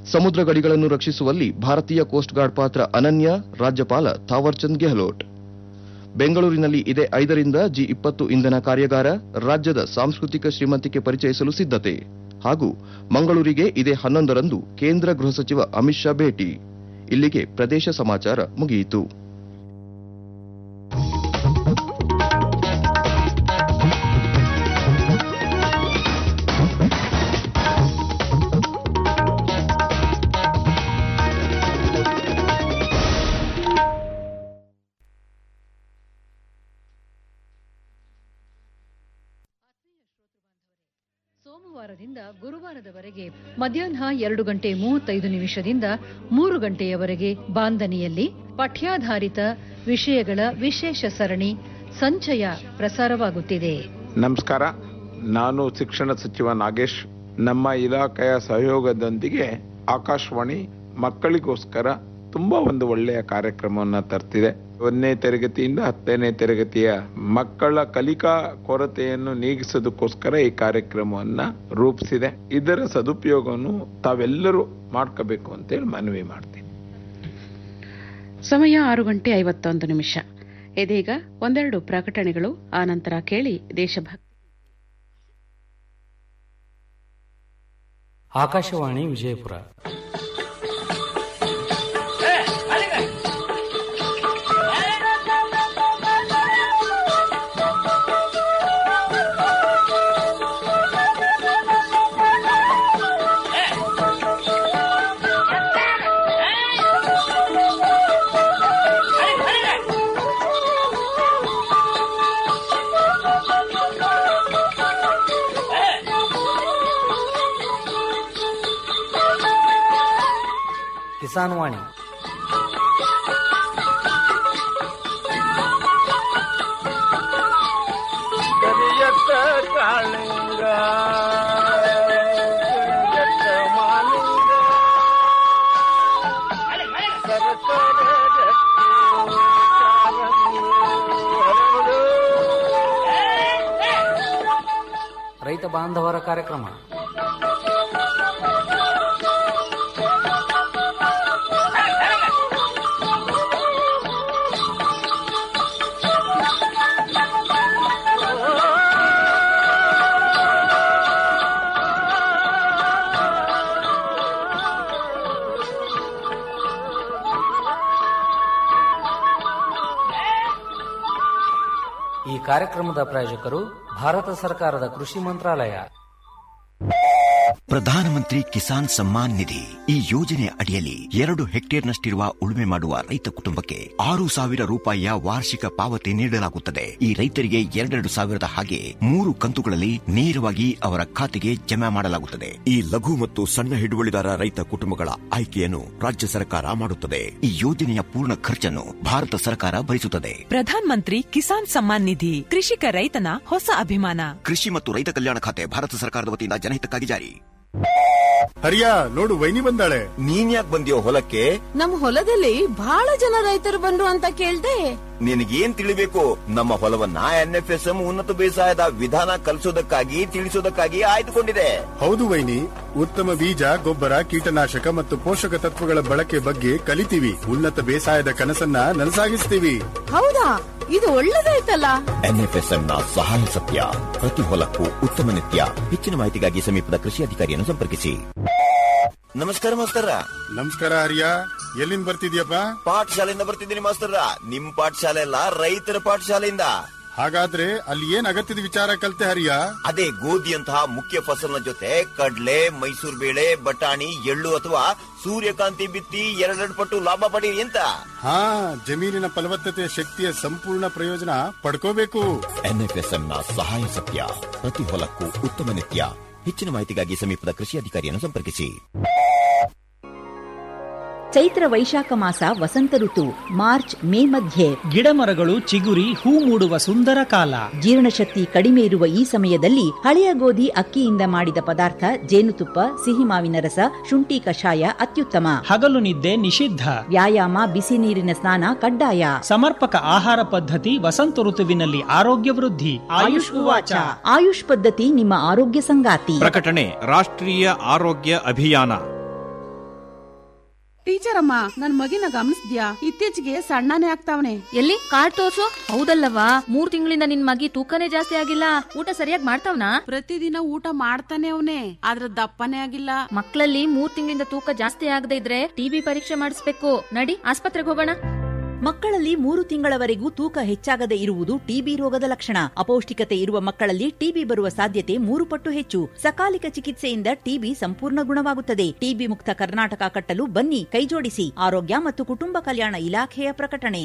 ಸಮುದ್ರ ಗಡಿಗಳನ್ನು ರಕ್ಷಿಸುವಲ್ಲಿ ಭಾರತೀಯ ಕೋಸ್ಟ್ ಗಾರ್ಡ್ ಪಾತ್ರ ಅನನ್ಯ ರಾಜ್ಯಪಾಲ ಥಾವರ್ಚಂದ್ ಗೆಹ್ಲೋಟ್ ಬೆಂಗಳೂರಿನಲ್ಲಿ ಇದೇ ಐದರಿಂದ ಜಿ ಇಪ್ಪತ್ತು ಇಂಧನ ಕಾರ್ಯಾಗಾರ ರಾಜ್ಯದ ಸಾಂಸ್ಕೃತಿಕ ಶ್ರೀಮಂತಿಕೆ ಪರಿಚಯಿಸಲು ಸಿದ್ಧತೆ ಹಾಗೂ ಮಂಗಳೂರಿಗೆ ಇದೇ ಹನ್ನೊಂದರಂದು ಕೇಂದ್ರ ಗೃಹ ಸಚಿವ ಅಮಿತ್ ಶಾ ಭೇಟಿ ಇಲ್ಲಿಗೆ ಪ್ರದೇಶ ಸಮಾಚಾರ ಮುಗಿಯಿತು ಸೋಮವಾರದಿಂದ ಗುರುವಾರದವರೆಗೆ ಮಧ್ಯಾಹ್ನ ಎರಡು ಗಂಟೆ ಮೂವತ್ತೈದು ನಿಮಿಷದಿಂದ ಮೂರು ಗಂಟೆಯವರೆಗೆ ಬಾಂದನಿಯಲ್ಲಿ ಪಠ್ಯಾಧಾರಿತ ವಿಷಯಗಳ ವಿಶೇಷ ಸರಣಿ ಸಂಚಯ ಪ್ರಸಾರವಾಗುತ್ತಿದೆ ನಮಸ್ಕಾರ ನಾನು ಶಿಕ್ಷಣ ಸಚಿವ ನಾಗೇಶ್ ನಮ್ಮ ಇಲಾಖೆಯ ಸಹಯೋಗದೊಂದಿಗೆ ಆಕಾಶವಾಣಿ ಮಕ್ಕಳಿಗೋಸ್ಕರ ತುಂಬಾ ಒಂದು ಒಳ್ಳೆಯ ಕಾರ್ಯಕ್ರಮವನ್ನು ತರ್ತಿದೆ ಒಂದನೇ ತರಗತಿಯಿಂದ ಹತ್ತನೇ ತರಗತಿಯ ಮಕ್ಕಳ ಕಲಿಕಾ ಕೊರತೆಯನ್ನು ನೀಗಿಸೋದಕ್ಕೋಸ್ಕರ ಈ ಕಾರ್ಯಕ್ರಮವನ್ನ ರೂಪಿಸಿದೆ ಇದರ ಸದುಪಯೋಗವನ್ನು ತಾವೆಲ್ಲರೂ ಮಾಡ್ಕೋಬೇಕು ಅಂತೇಳಿ ಮನವಿ ಮಾಡ್ತೀನಿ ಸಮಯ ಆರು ಗಂಟೆ ಐವತ್ತೊಂದು ನಿಮಿಷ ಇದೀಗ ಒಂದೆರಡು ಪ್ರಕಟಣೆಗಳು ಆನಂತರ ಕೇಳಿ ದೇಶಭಕ್ತಿ ಆಕಾಶವಾಣಿ ವಿಜಯಪುರ ಕಿಸಾನ್ ವಾಣಿ ಕರಿಯತ್ತ ಕಾಳಿಂಗ ಕರಿಯತ್ತ ಮಾಲಿಂಗ ಸರಸರ ಗಟ್ಟಿ ಕಾಲಂಗಿ ಹರಡು. ರೈತ ಬಾಂಧವರ ಕಾರ್ಯಕ್ರಮ ಈ ಕಾರ್ಯಕ್ರಮದ ಪ್ರಾಯೋಜಕರು ಭಾರತ ಸರ್ಕಾರದ ಕೃಷಿ ಮಂತ್ರಾಲಯ ಪ್ರಧಾನಮಂತ್ರಿ ಕಿಸಾನ್ ಸಮ್ಮಾನ್ ನಿಧಿ ಈ ಯೋಜನೆ ಅಡಿಯಲ್ಲಿ ಎರಡು ಹೆಕ್ಟೇರ್ನಷ್ಟಿರುವ ಉಳುಮೆ ಮಾಡುವ ರೈತ ಕುಟುಂಬಕ್ಕೆ ಆರು ಸಾವಿರ ರೂಪಾಯಿಯ ವಾರ್ಷಿಕ ಪಾವತಿ ನೀಡಲಾಗುತ್ತದೆ ಈ ರೈತರಿಗೆ ಎರಡೆರಡು ಸಾವಿರದ ಹಾಗೆ ಮೂರು ಕಂತುಗಳಲ್ಲಿ ನೇರವಾಗಿ ಅವರ ಖಾತೆಗೆ ಜಮಾ ಮಾಡಲಾಗುತ್ತದೆ ಈ ಲಘು ಮತ್ತು ಸಣ್ಣ ಹಿಡುವಳಿದಾರ ರೈತ ಕುಟುಂಬಗಳ ಆಯ್ಕೆಯನ್ನು ರಾಜ್ಯ ಸರ್ಕಾರ ಮಾಡುತ್ತದೆ ಈ ಯೋಜನೆಯ ಪೂರ್ಣ ಖರ್ಚನ್ನು ಭಾರತ ಸರ್ಕಾರ ಭರಿಸುತ್ತದೆ ಪ್ರಧಾನ್ ಮಂತ್ರಿ ಕಿಸಾನ್ ಸಮ್ಮಾನ್ ನಿಧಿ ಕೃಷಿಕ ರೈತನ ಹೊಸ ಅಭಿಮಾನ ಕೃಷಿ ಮತ್ತು ರೈತ ಕಲ್ಯಾಣ ಖಾತೆ ಭಾರತ ಸರ್ಕಾರದ ವತಿಯಿಂದ ಜನಹಿತಕ್ಕಾಗಿ ಜಾರಿ ಹರಿಯಾ ನೋಡು ವೈನಿ ಬಂದಾಳೆ ನೀನ್ ಯಾಕೆ ಬಂದಿಯೋ ಹೊಲಕ್ಕೆ ನಮ್ ಹೊಲದಲ್ಲಿ ಬಹಳ ಜನ ರೈತರು ಬಂದ್ರು ಅಂತ ಕೇಳ್ದೆ ನಿನಗೇನ್ ತಿಳಿಬೇಕು ನಮ್ಮ ಹೊಲವನ್ನ ಎನ್ಎಫ್ಎಸ್ಎಂ ಉನ್ನತ ಬೇಸಾಯದ ವಿಧಾನ ಕಲಿಸೋದಕ್ಕಾಗಿ ತಿಳಿಸೋದಕ್ಕಾಗಿ ಆಯ್ದುಕೊಂಡಿದೆ ಹೌದು ವೈನಿ ಉತ್ತಮ ಬೀಜ ಗೊಬ್ಬರ ಕೀಟನಾಶಕ ಮತ್ತು ಪೋಷಕ ತತ್ವಗಳ ಬಳಕೆ ಬಗ್ಗೆ ಕಲಿತೀವಿ ಉನ್ನತ ಬೇಸಾಯದ ಕನಸನ್ನ ನನಸಾಗಿಸ್ತೀವಿ ಹೌದಾ ಇದು ಒಳ್ಳೇದಾಯ್ತಲ್ಲ ಎನ್ಎಫ್ಎಸ್ಎಂ ನ ಸಹಾಯ ಸತ್ಯ ಪ್ರತಿ ಹೊಲಕ್ಕೂ ಉತ್ತಮ ನಿತ್ಯ ಹೆಚ್ಚಿನ ಮಾಹಿತಿಗಾಗಿ ಸಮೀಪದ ಕೃಷಿ ಅಧಿಕಾರಿಯನ್ನು ಸಂಪರ್ಕಿಸಿ ನಮಸ್ಕಾರ ಮಾಸ್ತರ ನಮಸ್ಕಾರ ಹರಿಯಾ ಎಲ್ಲಿಂದ ಬರ್ತಿದ್ಯಪ್ಪ ಪಾಠಶಾಲೆಯಿಂದ ಬರ್ತಿದ್ದೀನಿ ಮಾಸ್ತರ ನಿಮ್ ಪಾಠಶಾಲೆ ಅಲ್ಲ ರೈತರ ಪಾಠಶಾಲೆಯಿಂದ ಹಾಗಾದ್ರೆ ಅಲ್ಲಿ ಏನ್ ಅಗತ್ಯದ ವಿಚಾರ ಕಲ್ತೆ ಹರಿಯಾ ಅದೇ ಗೋಧಿಯಂತಹ ಮುಖ್ಯ ಫಸಲಿನ ಜೊತೆ ಕಡ್ಲೆ ಮೈಸೂರು ಬೇಳೆ ಬಟಾಣಿ ಎಳ್ಳು ಅಥವಾ ಸೂರ್ಯಕಾಂತಿ ಬಿತ್ತಿ ಎರಡೆರಡು ಪಟ್ಟು ಲಾಭ ಪಡೀರಿ ಅಂತ ಹಾ ಜಮೀನಿನ ಫಲವತ್ತತೆಯ ಶಕ್ತಿಯ ಸಂಪೂರ್ಣ ಪ್ರಯೋಜನ ಪಡ್ಕೋಬೇಕು ಎನ್ಎಫ್ಎಸ್ಎಂ ನ ಸಹಾಯ ಸತ್ಯ ಪ್ರತಿ ಹೊಲಕ್ಕೂ ಉತ್ತಮ ನಿತ್ಯ ಹೆಚ್ಚಿನ ಮಾಹಿತಿಗಾಗಿ ಸಮೀಪದ ಕೃಷಿ ಅಧಿಕಾರಿಯನ್ನು ಸಂಪರ್ಕಿಸಿ ಚೈತ್ರ ವೈಶಾಖ ಮಾಸ ವಸಂತ ಋತು ಮಾರ್ಚ್ ಮೇ ಮಧ್ಯೆ ಗಿಡಮರಗಳು ಚಿಗುರಿ ಹೂ ಮೂಡುವ ಸುಂದರ ಕಾಲ ಜೀರ್ಣಶಕ್ತಿ ಕಡಿಮೆ ಇರುವ ಈ ಸಮಯದಲ್ಲಿ ಹಳೆಯ ಗೋಧಿ ಅಕ್ಕಿಯಿಂದ ಮಾಡಿದ ಪದಾರ್ಥ ಜೇನುತುಪ್ಪ ಸಿಹಿ ಮಾವಿನ ರಸ ಶುಂಠಿ ಕಷಾಯ ಅತ್ಯುತ್ತಮ ಹಗಲು ನಿದ್ದೆ ನಿಷಿದ್ಧ ವ್ಯಾಯಾಮ ಬಿಸಿ ನೀರಿನ ಸ್ನಾನ ಕಡ್ಡಾಯ ಸಮರ್ಪಕ ಆಹಾರ ಪದ್ಧತಿ ವಸಂತ ಋತುವಿನಲ್ಲಿ ಆರೋಗ್ಯ ವೃದ್ಧಿ ಆಯುಷ್ ಉವಾಚ ಆಯುಷ್ ಪದ್ಧತಿ ನಿಮ್ಮ ಆರೋಗ್ಯ ಸಂಗಾತಿ ಪ್ರಕಟಣೆ ರಾಷ್ಟ್ರೀಯ ಆರೋಗ್ಯ ಅಭಿಯಾನ ಟೀಚರ್ ಅಮ್ಮ ನನ್ ಮಗಿನ ಗಮನಿಸ್ದ್ಯಾ ಇತ್ತೀಚೆಗೆ ಸಣ್ಣನೇ ಆಗ್ತಾವನೆ ಎಲ್ಲಿ ಕಾರ್ಡ್ ತೋರ್ಸು ಹೌದಲ್ಲವಾ ಮೂರ್ ತಿಂಗಳಿಂದ ನಿನ್ ಮಗಿ ತೂಕನೇ ಜಾಸ್ತಿ ಆಗಿಲ್ಲ ಊಟ ಸರಿಯಾಗಿ ಮಾಡ್ತಾವ್ನಾ ಪ್ರತಿದಿನ ಊಟ ಮಾಡ್ತಾನೆ ಅವನೇ ಆದ್ರ ದಪ್ಪನೇ ಆಗಿಲ್ಲ ಮಕ್ಕಳಲ್ಲಿ ಮೂರ್ ತಿಂಗಳಿಂದ ತೂಕ ಜಾಸ್ತಿ ಆಗದೆ ಇದ್ರೆ ಟಿಬಿ ಪರೀಕ್ಷೆ ಮಾಡಿಸ್ಬೇಕು ನಡಿ ಆಸ್ಪತ್ರೆಗೆ ಹೋಗೋಣ ಮಕ್ಕಳಲ್ಲಿ ಮೂರು ತಿಂಗಳವರೆಗೂ ತೂಕ ಹೆಚ್ಚಾಗದೆ ಇರುವುದು ಟಿಬಿ ರೋಗದ ಲಕ್ಷಣ ಅಪೌಷ್ಟಿಕತೆ ಇರುವ ಮಕ್ಕಳಲ್ಲಿ ಟಿಬಿ ಬರುವ ಸಾಧ್ಯತೆ ಮೂರು ಪಟ್ಟು ಹೆಚ್ಚು ಸಕಾಲಿಕ ಚಿಕಿತ್ಸೆಯಿಂದ ಟಿಬಿ ಸಂಪೂರ್ಣ ಗುಣವಾಗುತ್ತದೆ ಟಿಬಿ ಮುಕ್ತ ಕರ್ನಾಟಕ ಕಟ್ಟಲು ಬನ್ನಿ ಕೈಜೋಡಿಸಿ ಆರೋಗ್ಯ ಮತ್ತು ಕುಟುಂಬ ಕಲ್ಯಾಣ ಇಲಾಖೆಯ ಪ್ರಕಟಣೆ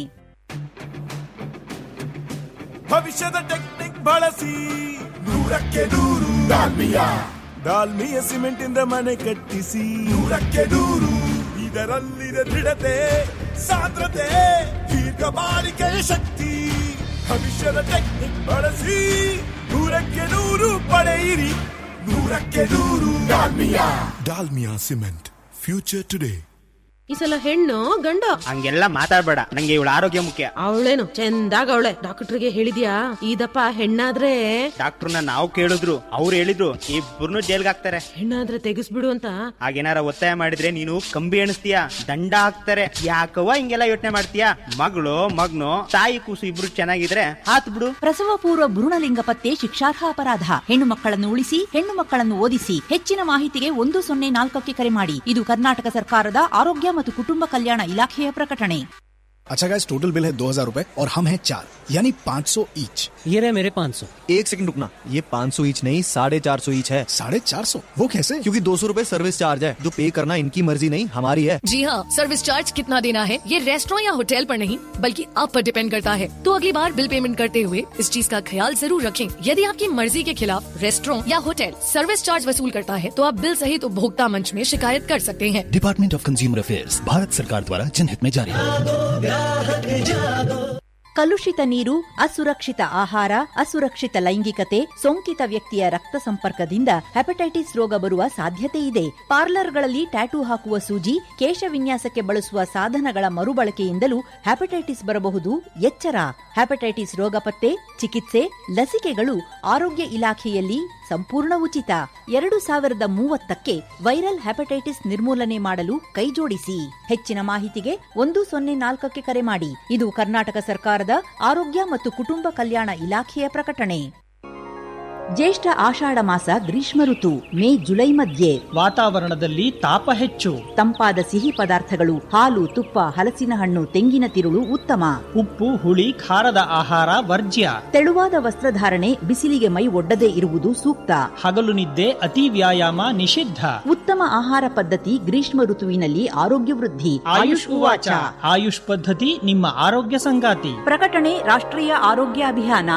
ಭವಿಷ್ಯದ ಟೆಕ್ನಿಕ್ ಬಳಸಿ ನೂರಕ್ಕೆ ನೂರು ಡಾಲ್ಮಿಯ ಡಾಲ್ಮಿಯ ಸಿಮೆಂಟ್ ಇಂದ ಮನೆ ಕಟ್ಟಿಸಿ ನೂರಕ್ಕೆ ನೂರು ಇದರಲ್ಲಿದೆ ದೃಢತೆ ಸಾಂದ್ರತೆ ದೀರ್ಘ ಬಾಳಿಕೆಯ ಶಕ್ತಿ ಭವಿಷ್ಯದ ಟೆಕ್ನಿಕ್ ಬಳಸಿ ನೂರಕ್ಕೆ ನೂರು ಪಡೆಯಿರಿ ನೂರಕ್ಕೆ ನೂರು Dalmia Dalmia cement future today ಈ ಸಲ ಹೆಣ್ಣು ಗಂಡು ಹಂಗೆಲ್ಲ ಮಾತಾಡ್ಬೇಡ ನಂಗೆ ಇವಳ ಆರೋಗ್ಯ ಮುಖ್ಯ ಅವಳೇನು ಚಂದಾಗ ಅವಳೆ ಡಾಕ್ಟರ್ಗೆ ಹೇಳಿದ್ಯಾ ಇದಪ್ಪ ಹೆಣ್ಣಾದ್ರೆ ಡಾಕ್ಟರ್ನ ನಾವು ಕೇಳಿದ್ರು ಅವ್ರು ಹೇಳಿದ್ರು ಇಬ್ಬರನ್ನು ಜೈಲ್ಗೆ ಹಾಕ್ತಾರೆ ಹೆಣ್ಣಾದ್ರೆ ತೆಗಿಸ್ಬಿಡು ಅಂತ ಹಾಗೇನಾರ ಒತ್ತಾಯ ಮಾಡಿದ್ರೆ ನೀನು ಕಂಬಿ ಎಣಿಸ್ತೀಯ ದಂಡ ಹಾಕ್ತಾರೆ ಯಾಕವ್ವ ಹಿಂಗೆಲ್ಲ ಯೋಚನೆ ಮಾಡ್ತೀಯ ಮಗಳು ಮಗ್ನು ತಾಯಿ ಕೂಸು ಇಬ್ರು ಚೆನ್ನಾಗಿದ್ರೆ ಹಾತ್ ಬಿಡು ಪ್ರಸವ ಪೂರ್ವ ಭ್ರೂಣಲಿಂಗ ಪತ್ತೆ ಶಿಕ್ಷಾರ್ಹ ಅಪರಾಧ ಹೆಣ್ಣು ಮಕ್ಕಳನ್ನು ಉಳಿಸಿ ಹೆಣ್ಣು ಮಕ್ಕಳನ್ನು ಓದಿಸಿ ಹೆಚ್ಚಿನ ಮಾಹಿತಿಗೆ ಒಂದು ಸೊನ್ನೆ ನಾಲ್ಕಕ್ಕೆ ಕರೆ ಮಾಡಿ ಇದು ಕರ್ನಾಟಕ ಸರ್ಕಾರದ ಆರೋಗ್ಯ ಮತ್ತು ಕುಟುಂಬ ಕಲ್ಯಾಣ ಇಲಾಖೆಯ ಪ್ರಕಟಣೆ अच्छा गाइस टोटल बिल है दो हजार रूपए और हम हैं चार यानी पाँच सौ ईच ये रहे मेरे पाँच सौ एक सेकंड रुकना ये पाँच सौ ईच नहीं साढ़े चार सौ ईच है साढ़े चार सौ वो कैसे क्योंकि दो सौ रूपए सर्विस चार्ज है जो पे करना इनकी मर्जी नहीं हमारी है जी हाँ सर्विस चार्ज कितना देना है ये रेस्टोरेंट या होटल पर नहीं बल्कि आप पर डिपेंड करता है तो अगली बार बिल पेमेंट करते हुए इस चीज का ख्याल जरूर रखें यदि आपकी मर्जी के खिलाफ रेस्टोरेंट या होटल सर्विस चार्ज वसूल करता है तो आप बिल सहित उपभोक्ता मंच में शिकायत कर सकते हैं department of consumer affairs Bharat सरकार द्वारा जनहित में जारी ಕಲುಷಿತ ನೀರು ಅಸುರಕ್ಷಿತ ಆಹಾರ ಅಸುರಕ್ಷಿತ ಲೈಂಗಿಕತೆ ಸೋಂಕಿತ ವ್ಯಕ್ತಿಯ ರಕ್ತ ಸಂಪರ್ಕದಿಂದ ಹೆಪಟೈಟಿಸ್ ರೋಗ ಬರುವ ಸಾಧ್ಯತೆ ಇದೆ ಪಾರ್ಲರ್ಗಳಲ್ಲಿ ಟ್ಯಾಟೂ ಹಾಕುವ ಸೂಜಿ ಕೇಶ ವಿನ್ಯಾಸಕ್ಕೆ ಬಳಸುವ ಸಾಧನಗಳ ಮರುಬಳಕೆಯಿಂದಲೂ ಹೆಪಟೈಟಿಸ್ ಬರಬಹುದು ಎಚ್ಚರ ಹೆಪಟೈಟಿಸ್ ರೋಗ ಪತ್ತೆ ಚಿಕಿತ್ಸೆ ಲಸಿಕೆಗಳು ಆರೋಗ್ಯ ಇಲಾಖೆಯಲ್ಲಿ ಸಂಪೂರ್ಣ ಉಚಿತ ಎರಡು ಸಾವಿರದ ಮೂವತ್ತಕ್ಕೆ ವೈರಲ್ ಹೆಪಟೈಟಿಸ್ ನಿರ್ಮೂಲನೆ ಮಾಡಲು ಕೈಜೋಡಿಸಿ ಹೆಚ್ಚಿನ ಮಾಹಿತಿಗೆ ಒಂದು ಸೊನ್ನೆ ನಾಲ್ಕಕ್ಕೆ ಕರೆ ಮಾಡಿ ಇದು ಕರ್ನಾಟಕ ಸರ್ಕಾರದ ಆರೋಗ್ಯ ಮತ್ತು ಕುಟುಂಬ ಕಲ್ಯಾಣ ಇಲಾಖೆಯ ಪ್ರಕಟಣೆ ಜ್ಯೇಷ್ಠ ಆಷಾಢ ಮಾಸ ಗ್ರೀಷ್ಮ ಋತು ಮೇ ಜುಲೈ ಮಧ್ಯೆ ವಾತಾವರಣದಲ್ಲಿ ತಾಪ ಹೆಚ್ಚು ತಂಪಾದ ಸಿಹಿ ಪದಾರ್ಥಗಳು ಹಾಲು ತುಪ್ಪ ಹಲಸಿನ ಹಣ್ಣು ತೆಂಗಿನ ತಿರುಳು ಉತ್ತಮ ಉಪ್ಪು ಹುಳಿ ಖಾರದ ಆಹಾರ ವರ್ಜ್ಯ ತೆಳುವಾದ ವಸ್ತ್ರಧಾರಣೆ ಬಿಸಿಲಿಗೆ ಮೈ ಒಡ್ಡದೇ ಇರುವುದು ಸೂಕ್ತ ಹಗಲು ನಿದ್ದೆ ಅತಿ ವ್ಯಾಯಾಮ ನಿಷಿದ್ಧ ಉತ್ತಮ ಆಹಾರ ಪದ್ಧತಿ ಗ್ರೀಷ್ಮ ಋತುವಿನಲ್ಲಿ ಆರೋಗ್ಯ ವೃದ್ಧಿ ಆಯುಷ್ ಉವಾಚ ಆಯುಷ್ ಪದ್ಧತಿ ನಿಮ್ಮ ಆರೋಗ್ಯ ಸಂಗಾತಿ ಪ್ರಕಟಣೆ ರಾಷ್ಟ್ರೀಯ ಆರೋಗ್ಯ ಅಭಿಯಾನ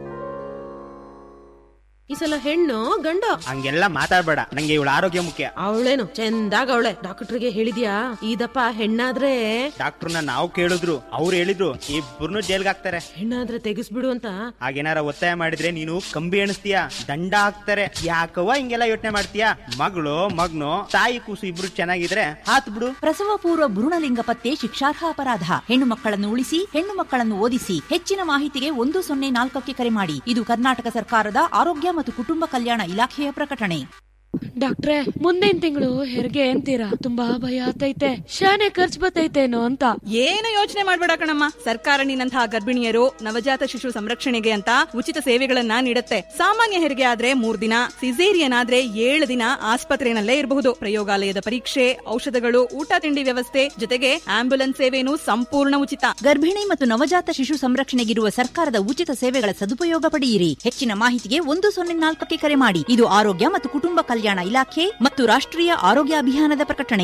ಈ ಸಲ ಹೆಣ್ಣು ಗಂಡು ಹಂಗೆಲ್ಲ ಮಾತಾಡ್ಬೇಡ ನಂಗೆ ಇವಳ ಆರೋಗ್ಯ ಮುಖ್ಯ ಅವಳೇನು ಚಂದಾಗ ಅವಳೆ ಡಾಕ್ಟರ್ಗೆ ಹೇಳಿದ್ಯಾ ಇದಪ್ಪ ಹೆಣ್ಣಾದ್ರೆ ಡಾಕ್ಟರ್ನ ನಾವು ಕೇಳಿದ್ರು ಅವ್ರು ಹೇಳಿದ್ರು ಇಬ್ಬರನ್ನು ಜೈಲ್ಗೆ ಹಾಕ್ತಾರೆ ಹೆಣ್ಣಾದ್ರೆ ತೆಗಿಸ್ಬಿಡು ಅಂತ ಹಾಗೇನಾರ ಒತ್ತಾಯ ಮಾಡಿದ್ರೆ ನೀನು ಕಂಬಿ ಎಣಿಸ್ತೀಯ ದಂಡ ಹಾಕ್ತಾರೆ ಯಾಕವ್ವ ಹಿಂಗೆಲ್ಲ ಯೋಚನೆ ಮಾಡ್ತೀಯ ಮಗಳು ಮಗ್ನು ತಾಯಿ ಕೂಸು ಇಬ್ರು ಚೆನ್ನಾಗಿದ್ರೆ ಹಾತ್ ಬಿಡು ಪ್ರಸವ ಪೂರ್ವ ಭ್ರೂಣಲಿಂಗ ಪತ್ತೆ ಶಿಕ್ಷಾರ್ಹ ಅಪರಾಧ ಹೆಣ್ಣು ಮಕ್ಕಳನ್ನು ಉಳಿಸಿ ಹೆಣ್ಣು ಮಕ್ಕಳನ್ನು ಓದಿಸಿ ಹೆಚ್ಚಿನ ಮಾಹಿತಿಗೆ ಒಂದು ಸೊನ್ನೆ ನಾಲ್ಕಕ್ಕೆ ಕರೆ ಮಾಡಿ ಇದು ಕರ್ನಾಟಕ ಸರ್ಕಾರದ ಆರೋಗ್ಯ ಮತ್ತು ಕುಟುಂಬ ಕಲ್ಯಾಣ ಇಲಾಖೆಯ ಪ್ರಕಟಣೆ ಡಾಕ್ಟ್ರೆ ಮುಂದಿನ ತಿಂಗಳು ಹೆರಿಗೆ ಅಂತೀರಾ ತುಂಬಾ ಭಯ ಆಗ್ತೈತೆ ಶಾನೆ ಖರ್ಚು ಬರ್ತೈತೇನೋ ಅಂತ ಏನು ಯೋಚನೆ ಮಾಡ್ಬೇಡ ಕಣಮ್ಮ ಸರ್ಕಾರ ನಿನ್ನಂತಹ ಗರ್ಭಿಣಿಯರು ನವಜಾತ ಶಿಶು ಸಂರಕ್ಷಣೆಗೆ ಅಂತ ಉಚಿತ ಸೇವೆಗಳನ್ನ ನೀಡುತ್ತೆ ಸಾಮಾನ್ಯ ಹೆರಿಗೆ ಆದ್ರೆ ಮೂರ್ ದಿನ ಸಿಸೇರಿಯನ್ ಆದ್ರೆ ಏಳು ದಿನ ಆಸ್ಪತ್ರೆನಲ್ಲೇ ಇರಬಹುದು ಪ್ರಯೋಗಾಲಯದ ಪರೀಕ್ಷೆ ಔಷಧಗಳು ಊಟ ತಿಂಡಿ ವ್ಯವಸ್ಥೆ ಜೊತೆಗೆ ಆಂಬ್ಯುಲೆನ್ಸ್ ಸೇವೆನೂ ಸಂಪೂರ್ಣ ಉಚಿತ ಗರ್ಭಿಣಿ ಮತ್ತು ನವಜಾತ ಶಿಶು ಸಂರಕ್ಷಣೆಗಿರುವ ಸರ್ಕಾರದ ಉಚಿತ ಸೇವೆಗಳ ಸದುಪಯೋಗ ಪಡೆಯಿರಿ ಹೆಚ್ಚಿನ ಮಾಹಿತಿಗೆ ಒಂದು ಸೊನ್ನೆ ನಾಲ್ಕಕ್ಕೆ ಕರೆ ಮಾಡಿ ಇದು ಆರೋಗ್ಯ ಮತ್ತು ಕುಟುಂಬ ಕಲ್ಯಾಣ ಇಲಾಖೆ ಮತ್ತು ರಾಷ್ಟ್ರೀಯ ಆರೋಗ್ಯ ಅಭಿಯಾನದ ಪ್ರಕಟಣೆ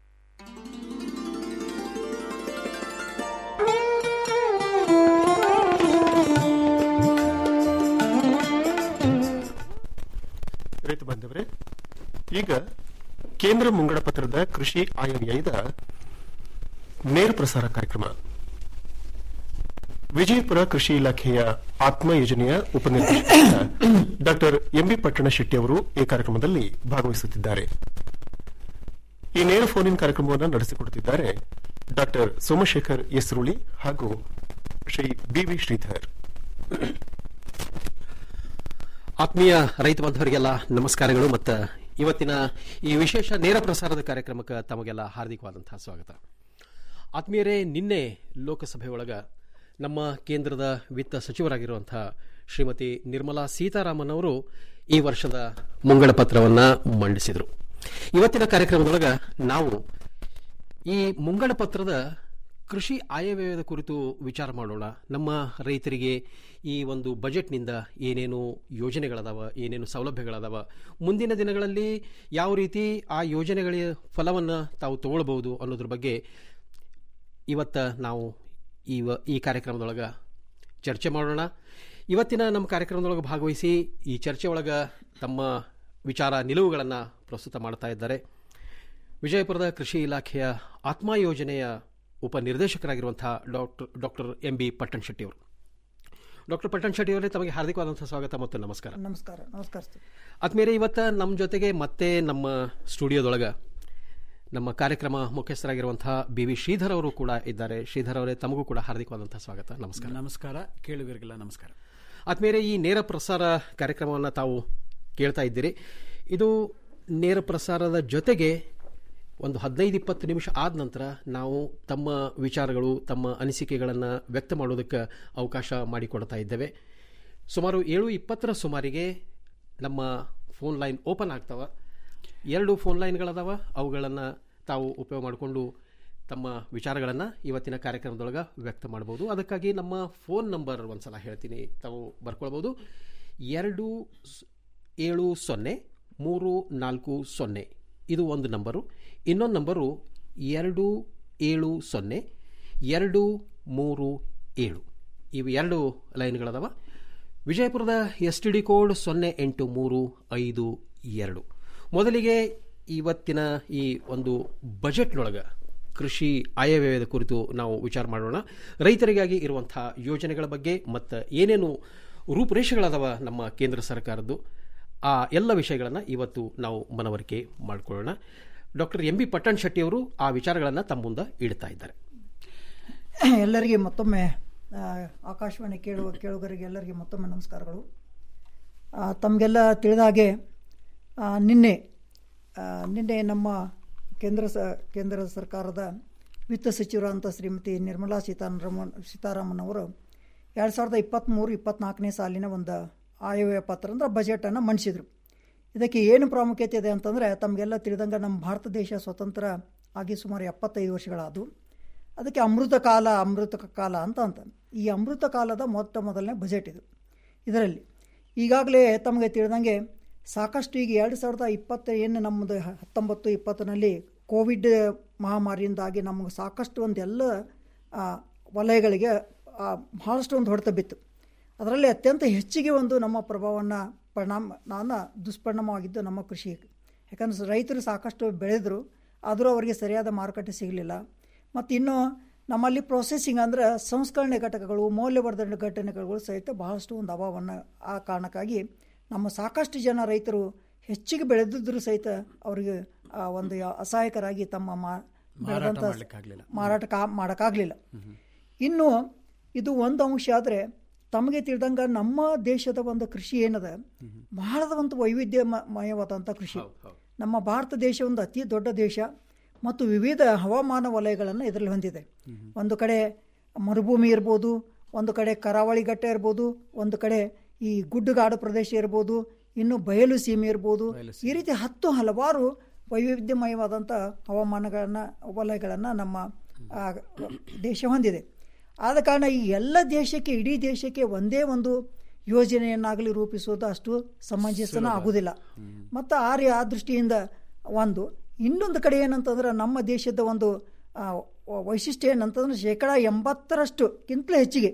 ರೈತ ಬಾಂಧವರೇ ಈಗ ಕೇಂದ್ರ ಮುಂಗಡ ಪತ್ರದ ಕೃಷಿ ಆಯವ್ಯಯದ ನೇರ ಪ್ರಸಾರ ಕಾರ್ಯಕ್ರಮ ವಿಜಯಪುರ ಕೃಷಿ ಇಲಾಖೆಯ ಆತ್ಮ ಯೋಜನೆಯ ಉಪನಿರ್ದೇಶಕ ಡಾಕ್ಟರ್ ಎಂಬಿ ಪಟ್ಟಣ ಶೆಟ್ಟಿ ಅವರು ಈ ಕಾರ್ಯಕ್ರಮದಲ್ಲಿ ಭಾಗವಹಿಸುತ್ತಿದ್ದಾರೆ ಈ ನೇರ ಫೋನ್ ಇನ್ ಕಾರ್ಯಕ್ರಮವನ್ನು ನಡೆಸಿಕೊಡುತ್ತಿದ್ದಾರೆ ಡಾಕ್ಟರ್ ಸೋಮಶೇಖರ್ ಯಸ್ರುಳಿ ಹಾಗೂ ಶ್ರೀ ಬಿವಿ ಶ್ರೀಧರ್ ಆತ್ಮೀಯ ರೈತ ಬಾಂಧವರಿಗೆಲ್ಲ ನಮಸ್ಕಾರಗಳು ಮತ್ತು ಇವತ್ತಿನ ಈ ವಿಶೇಷ ನೇರ ಪ್ರಸಾರದ ಕಾರ್ಯಕ್ರಮಕ್ಕೆ ತಮಗೆಲ್ಲ ಹಾರ್ದಿಕವಾದಂತಹ ಸ್ವಾಗತ ಆತ್ಮೀಯರೇ ನಿನ್ನೆ ಲೋಕಸಭೆ ಒಳಗ ನಮ್ಮ ಕೇಂದ್ರದ ವಿತ್ತ ಸಚಿವರಾಗಿರುವಂತಹ ಶ್ರೀಮತಿ ನಿರ್ಮಲಾ ಸೀತಾರಾಮನ್ ಅವರು ಈ ವರ್ಷದ ಮುಂಗಡ ಪತ್ರವನ್ನ ಮಂಡಿಸಿದರು ಇವತ್ತಿನ ಕಾರ್ಯಕ್ರಮದೊಳಗ ನಾವು ಈ ಮುಂಗಡ ಪತ್ರದ ಕೃಷಿ ಆಯವ್ಯಯದ ಕುರಿತು ವಿಚಾರ ಮಾಡೋಣ ನಮ್ಮ ರೈತರಿಗೆ ಈ ಒಂದು ಬಜೆಟ್ನಿಂದ ಏನೇನು ಯೋಜನೆಗಳದಾವ ಏನೇನು ಸೌಲಭ್ಯಗಳದಾವ ಮುಂದಿನ ದಿನಗಳಲ್ಲಿ ಯಾವ ರೀತಿ ಆ ಯೋಜನೆಗಳ ಫಲವನ್ನು ತಾವು ತಗೊಳ್ಬಹುದು ಅನ್ನೋದ್ರ ಬಗ್ಗೆ ಇವತ್ತ ನಾವು ಈ ವ- ಈ ಕಾರ್ಯಕ್ರಮದೊಳಗೆ ಚರ್ಚೆ ಮಾಡೋಣ ಇವತ್ತಿನ ನಮ್ಮ ಕಾರ್ಯಕ್ರಮದೊಳಗೆ ಭಾಗವಹಿಸಿ ಈ ಚರ್ಚೆ ಒಳಗೆ ತಮ್ಮ ವಿಚಾರ ನಿಲುವುಗಳನ್ನು ಪ್ರಸ್ತುತ ಮಾಡ್ತಾ ಇದ್ದಾರೆ ವಿಜಯಪುರದ ಕೃಷಿ ಇಲಾಖೆಯ ಆತ್ಮ ಯೋಜನೆಯ ಉಪನಿರ್ದೇಶಕರಾಗಿರುವಂತಹ doctor doctor M B Pattan Shetty ಅವರು ಡಾಕ್ಟರ್ ಪಟ್ಟಣ್ ಶೆಟ್ಟಿ ಅವರೇ ತಮಗೆ ಹಾರ್ದಿಕವಾದಂತಹ ಸ್ವಾಗತ ಮತ್ತು ನಮಸ್ಕಾರ ನಮಸ್ಕಾರ ನಮಸ್ಕಾರ ಸರ್. ಆದ್ಮೇಲೆ ಇವತ್ತು ನಮ್ಮ ಜೊತೆಗೆ ಮತ್ತೆ ನಮ್ಮ ಸ್ಟುಡಿಯೋದೊಳಗೆ ನಮ್ಮ ಕಾರ್ಯಕ್ರಮ ಮುಖ್ಯಸ್ಥರಾಗಿರುವಂತಹ ಬಿ ವಿ ಶ್ರೀಧರ್ ಅವರು ಕೂಡ ಇದ್ದಾರೆ ಶ್ರೀಧರ್ ಅವರೇ ತಮಗೂ ಕೂಡ ಹಾರ್ದಿಕವಾದಂತಹ ಸ್ವಾಗತ ನಮಸ್ಕಾರ ನಮಸ್ಕಾರ ಕೇಳುಗರಿಗೆಲ್ಲ ನಮಸ್ಕಾರ ಆದ್ಮೇಲೆ ಈ ನೇರ ಪ್ರಸಾರ ಕಾರ್ಯಕ್ರಮವನ್ನು ತಾವು ಕೇಳ್ತಾ ಇದ್ದೀರಿ ಇದು ನೇರ ಪ್ರಸಾರದ ಜೊತೆಗೆ ಒಂದು ಹದಿನೈದು ಇಪ್ಪತ್ತು ನಿಮಿಷ ಆದ ನಂತರ ನಾವು ತಮ್ಮ ವಿಚಾರಗಳು ತಮ್ಮ ಅನಿಸಿಕೆಗಳನ್ನು ವ್ಯಕ್ತ ಮಾಡೋದಕ್ಕೆ ಅವಕಾಶ ಮಾಡಿಕೊಡ್ತಾ ಇದ್ದೇವೆ ಸುಮಾರು ಏಳು ಇಪ್ಪತ್ತರ ಸುಮಾರಿಗೆ ನಮ್ಮ ಫೋನ್ ಲೈನ್ ಓಪನ್ ಆಗ್ತಾವ ಎರಡು ಫೋನ್ ಲೈನ್ಗಳದಾವ ಅವುಗಳನ್ನು ತಾವು ಉಪಯೋಗ ಮಾಡಿಕೊಂಡು ತಮ್ಮ ವಿಚಾರಗಳನ್ನು ಇವತ್ತಿನ ಕಾರ್ಯಕ್ರಮದೊಳಗೆ ವ್ಯಕ್ತ ಮಾಡ್ಬೋದು ಅದಕ್ಕಾಗಿ ನಮ್ಮ ಫೋನ್ ನಂಬರ್ ಒಂದ್ಸಲ ಹೇಳ್ತೀನಿ ತಾವು ಬರ್ಕೊಳ್ಬೋದು ಎರಡು ಸ್- ಏಳು ಸೊನ್ನೆ ಮೂರು ನಾಲ್ಕು ಸೊನ್ನೆ ಇದು ಒಂದು ನಂಬರು ಇನ್ನೊಂದು ನಂಬರು ಎರಡು ಏಳು ಸೊನ್ನೆ ಎರಡು ಮೂರು ಏಳು ಇವು ಎರಡು ಲೈನ್ಗಳದಾವ ವಿಜಯಪುರದ ಎಸ್ ಟಿ ಡಿ ಕೋಡ್ ಸೊನ್ನೆ ಎಂಟು ಮೂರು ಐದು ಎರಡು ಮೊದಲಿಗೆ ಇವತ್ತಿನ ಈ ಒಂದು ಬಜೆಟ್ನೊಳಗೆ ಕೃಷಿ ಆಯವ್ಯಯದ ಕುರಿತು ನಾವು ವಿಚಾರ ಮಾಡೋಣ ರೈತರಿಗಾಗಿ ಇರುವಂತಹ ಯೋಜನೆಗಳ ಬಗ್ಗೆ ಮತ್ತು ಏನೇನು ರೂಪುರೇಷೆಗಳದಾವ ನಮ್ಮ ಕೇಂದ್ರ ಸರ್ಕಾರದ್ದು ಆ ಎಲ್ಲ ವಿಷಯಗಳನ್ನು ಇವತ್ತು ನಾವು ಮನವರಿಕೆ ಮಾಡಿಕೊಳ್ಳೋಣ doctor M B Pattan Shetty ಅವರು ಆ ವಿಚಾರಗಳನ್ನು ತಮ್ಮ ಮುಂದೆ ಇಡ್ತಾ ಇದ್ದಾರೆ ಎಲ್ಲರಿಗೆ ಮತ್ತೊಮ್ಮೆ ಆ, ಆಕಾಶವಾಣಿ ಕೇಳುವ ಕೇಳುಗರಿಗೆ ಎಲ್ಲರಿಗೆ ಮತ್ತೊಮ್ಮೆ ನಮಸ್ಕಾರಗಳು ಆ, ತಮಗೆಲ್ಲ ತಿಳಿದ ಹಾಗೆ ಆ, ನಿನ್ನೆ ಆ, ನಿನ್ನೆ ನಮ್ಮ ಕೇಂದ್ರ ಸ ಕೇಂದ್ರ ಸರ್ಕಾರದ ವಿತ್ತ ಸಚಿವರಾದಂಥ ಶ್ರೀಮತಿ ನಿರ್ಮಲಾ ಸೀತಾರಾಮನ್ ಸೀತಾರಾಮನ್ ಅವರು ಎರಡು ಸಾವಿರದ ಇಪ್ಪತ್ತ್ಮೂರು ಇಪ್ಪತ್ತ್ನಾಲ್ಕನೇ ಸಾಲಿನ ಒಂದು ಆಯವ್ಯಯ ಪತ್ರ ಅಂದ್ರೆ ಬಜೆಟನ್ನು ಮಂಡಿಸಿದರು ಇದಕ್ಕೆ ಏನು ಪ್ರಾಮುಖ್ಯತೆ ಇದೆ ಅಂತಂದರೆ ತಮಗೆಲ್ಲ ತಿಳಿದಂಗೆ ನಮ್ಮ ಭಾರತ ದೇಶ ಸ್ವತಂತ್ರ ಆಗಿ ಸುಮಾರು ಎಪ್ಪತ್ತೈದು ವರ್ಷಗಳಾದವು ಅದಕ್ಕೆ ಅಮೃತ ಕಾಲ ಅಮೃತ ಕಾಲ ಅಂತ ಅಂತ ಈ ಅಮೃತ ಕಾಲದ ಮೊತ್ತ ಮೊದಲನೇ ಬಜೆಟ್ ಇದು ಇದರಲ್ಲಿ ಈಗಾಗಲೇ ತಮಗೆ ತಿಳಿದಂಗೆ ಸಾಕಷ್ಟು ಈಗ ಎರಡು ಸಾವಿರದ ಇಪ್ಪತ್ತ ಏನು ನಮ್ಮದು ಹತ್ತೊಂಬತ್ತು ಇಪ್ಪತ್ತರಲ್ಲಿ ಕೋವಿಡ್ ಮಹಾಮಾರಿಯಿಂದಾಗಿ ನಮಗೆ ಸಾಕಷ್ಟು ಒಂದೆಲ್ಲ ಆ, ವಲಯಗಳಿಗೆ ಆ, ಬಹಳಷ್ಟು ಒಂದು ಹೊಡೆತ ಬಿತ್ತು ಅದರಲ್ಲಿ ಅತ್ಯಂತ ಹೆಚ್ಚಿಗೆ ಒಂದು ನಮ್ಮ ಪ್ರಭಾವವನ್ನು ಪರಿಣಾಮ ನಾನು ದುಷ್ಪರಿಣಾಮವಾಗಿದ್ದು ನಮ್ಮ ಕೃಷಿ ಯಾಕಂದ್ರೆ ರೈತರು ಸಾಕಷ್ಟು ಬೆಳೆದರು ಆದರೂ ಅವರಿಗೆ ಸರಿಯಾದ ಮಾರುಕಟ್ಟೆ ಸಿಗಲಿಲ್ಲ ಮತ್ತು ಇನ್ನು ನಮ್ಮಲ್ಲಿ ಪ್ರೊಸೆಸಿಂಗ್ ಅಂದರೆ ಸಂಸ್ಕರಣೆ ಘಟಕಗಳು ಮೌಲ್ಯವರ್ಧನೆ ಘಟನೆಗಳು ಸಹಿತ ಬಹಳಷ್ಟು ಒಂದು ಅಭಾವವನ್ನು ಆ ಕಾರಣಕ್ಕಾಗಿ ನಮ್ಮ ಸಾಕಷ್ಟು ಜನ ರೈತರು ಹೆಚ್ಚಿಗೆ ಬೆಳೆದಿದ್ದರೂ ಸಹಿತ ಅವರಿಗೆ ಆ, ಒಂದು ಯಾ- ಅಸಹಾಯಕರಾಗಿ ತಮ್ಮ ಮಾ ಬೆಳೆದಂಥ ಮಾಡ್ಲಿಕ್ಕಾಗ್ಲಿಲ್ಲ. ಮಾರಾಟ ಕಾ ಮಾಡೋಕ್ಕಾಗಲಿಲ್ಲ ಇನ್ನು ಇದು ಒಂದು ಅಂಶ ಆದರೆ ತಮಗೆ ತಿಳಿದಂಗೆ ನಮ್ಮ ದೇಶದ ಒಂದು ಕೃಷಿ ಏನದ ಬಹಳದ ಒಂದು ವೈವಿಧ್ಯಮಯವಾದಂಥ ಕೃಷಿ ನಮ್ಮ ಭಾರತ ದೇಶ ಒಂದು ಅತಿ ದೊಡ್ಡ ದೇಶ ಮತ್ತು ವಿವಿಧ ಹವಾಮಾನ ವಲಯಗಳನ್ನು ಇದರಲ್ಲಿ ಹೊಂದಿದೆ ಒಂದು ಕಡೆ ಮರುಭೂಮಿ ಇರ್ಬೋದು ಒಂದು ಕಡೆ ಕರಾವಳಿ ಘಟ್ಟ ಇರ್ಬೋದು ಒಂದು ಕಡೆ ಈ ಗುಡ್ಡಗಾಡು ಪ್ರದೇಶ ಇರ್ಬೋದು ಇನ್ನು ಬಯಲು ಸೀಮೆ ಇರ್ಬೋದು ಈ ರೀತಿ ಹತ್ತು ಹಲವಾರು ವೈವಿಧ್ಯಮಯವಾದಂಥ ಹವಾಮಾನಗಳನ್ನು ವಲಯಗಳನ್ನು ನಮ್ಮ ಆ, ದೇಶ ಹೊಂದಿದೆ ಆದ ಕಾರಣ ಈ ಎಲ್ಲ ದೇಶಕ್ಕೆ ಇಡೀ ದೇಶಕ್ಕೆ ಒಂದೇ ಒಂದು ಯೋಜನೆಯನ್ನಾಗಲಿ ರೂಪಿಸೋದು ಅಷ್ಟು ಸಮಂಜಸನ ಆಗುವುದಿಲ್ಲ ಮತ್ತು ಆ ರೀ ಆ ದೃಷ್ಟಿಯಿಂದ ಒಂದು ಇನ್ನೊಂದು ಕಡೆ ಏನಂತಂದ್ರೆ ನಮ್ಮ ದೇಶದ ಒಂದು ಆ, ವ- ವೈಶಿಷ್ಟ್ಯ ಏನಂತಂದ್ರೆ ಶೇಕಡ ಎಂಬತ್ತರಷ್ಟುಕ್ಕಿಂತಲೂ ಹೆಚ್ಚಿಗೆ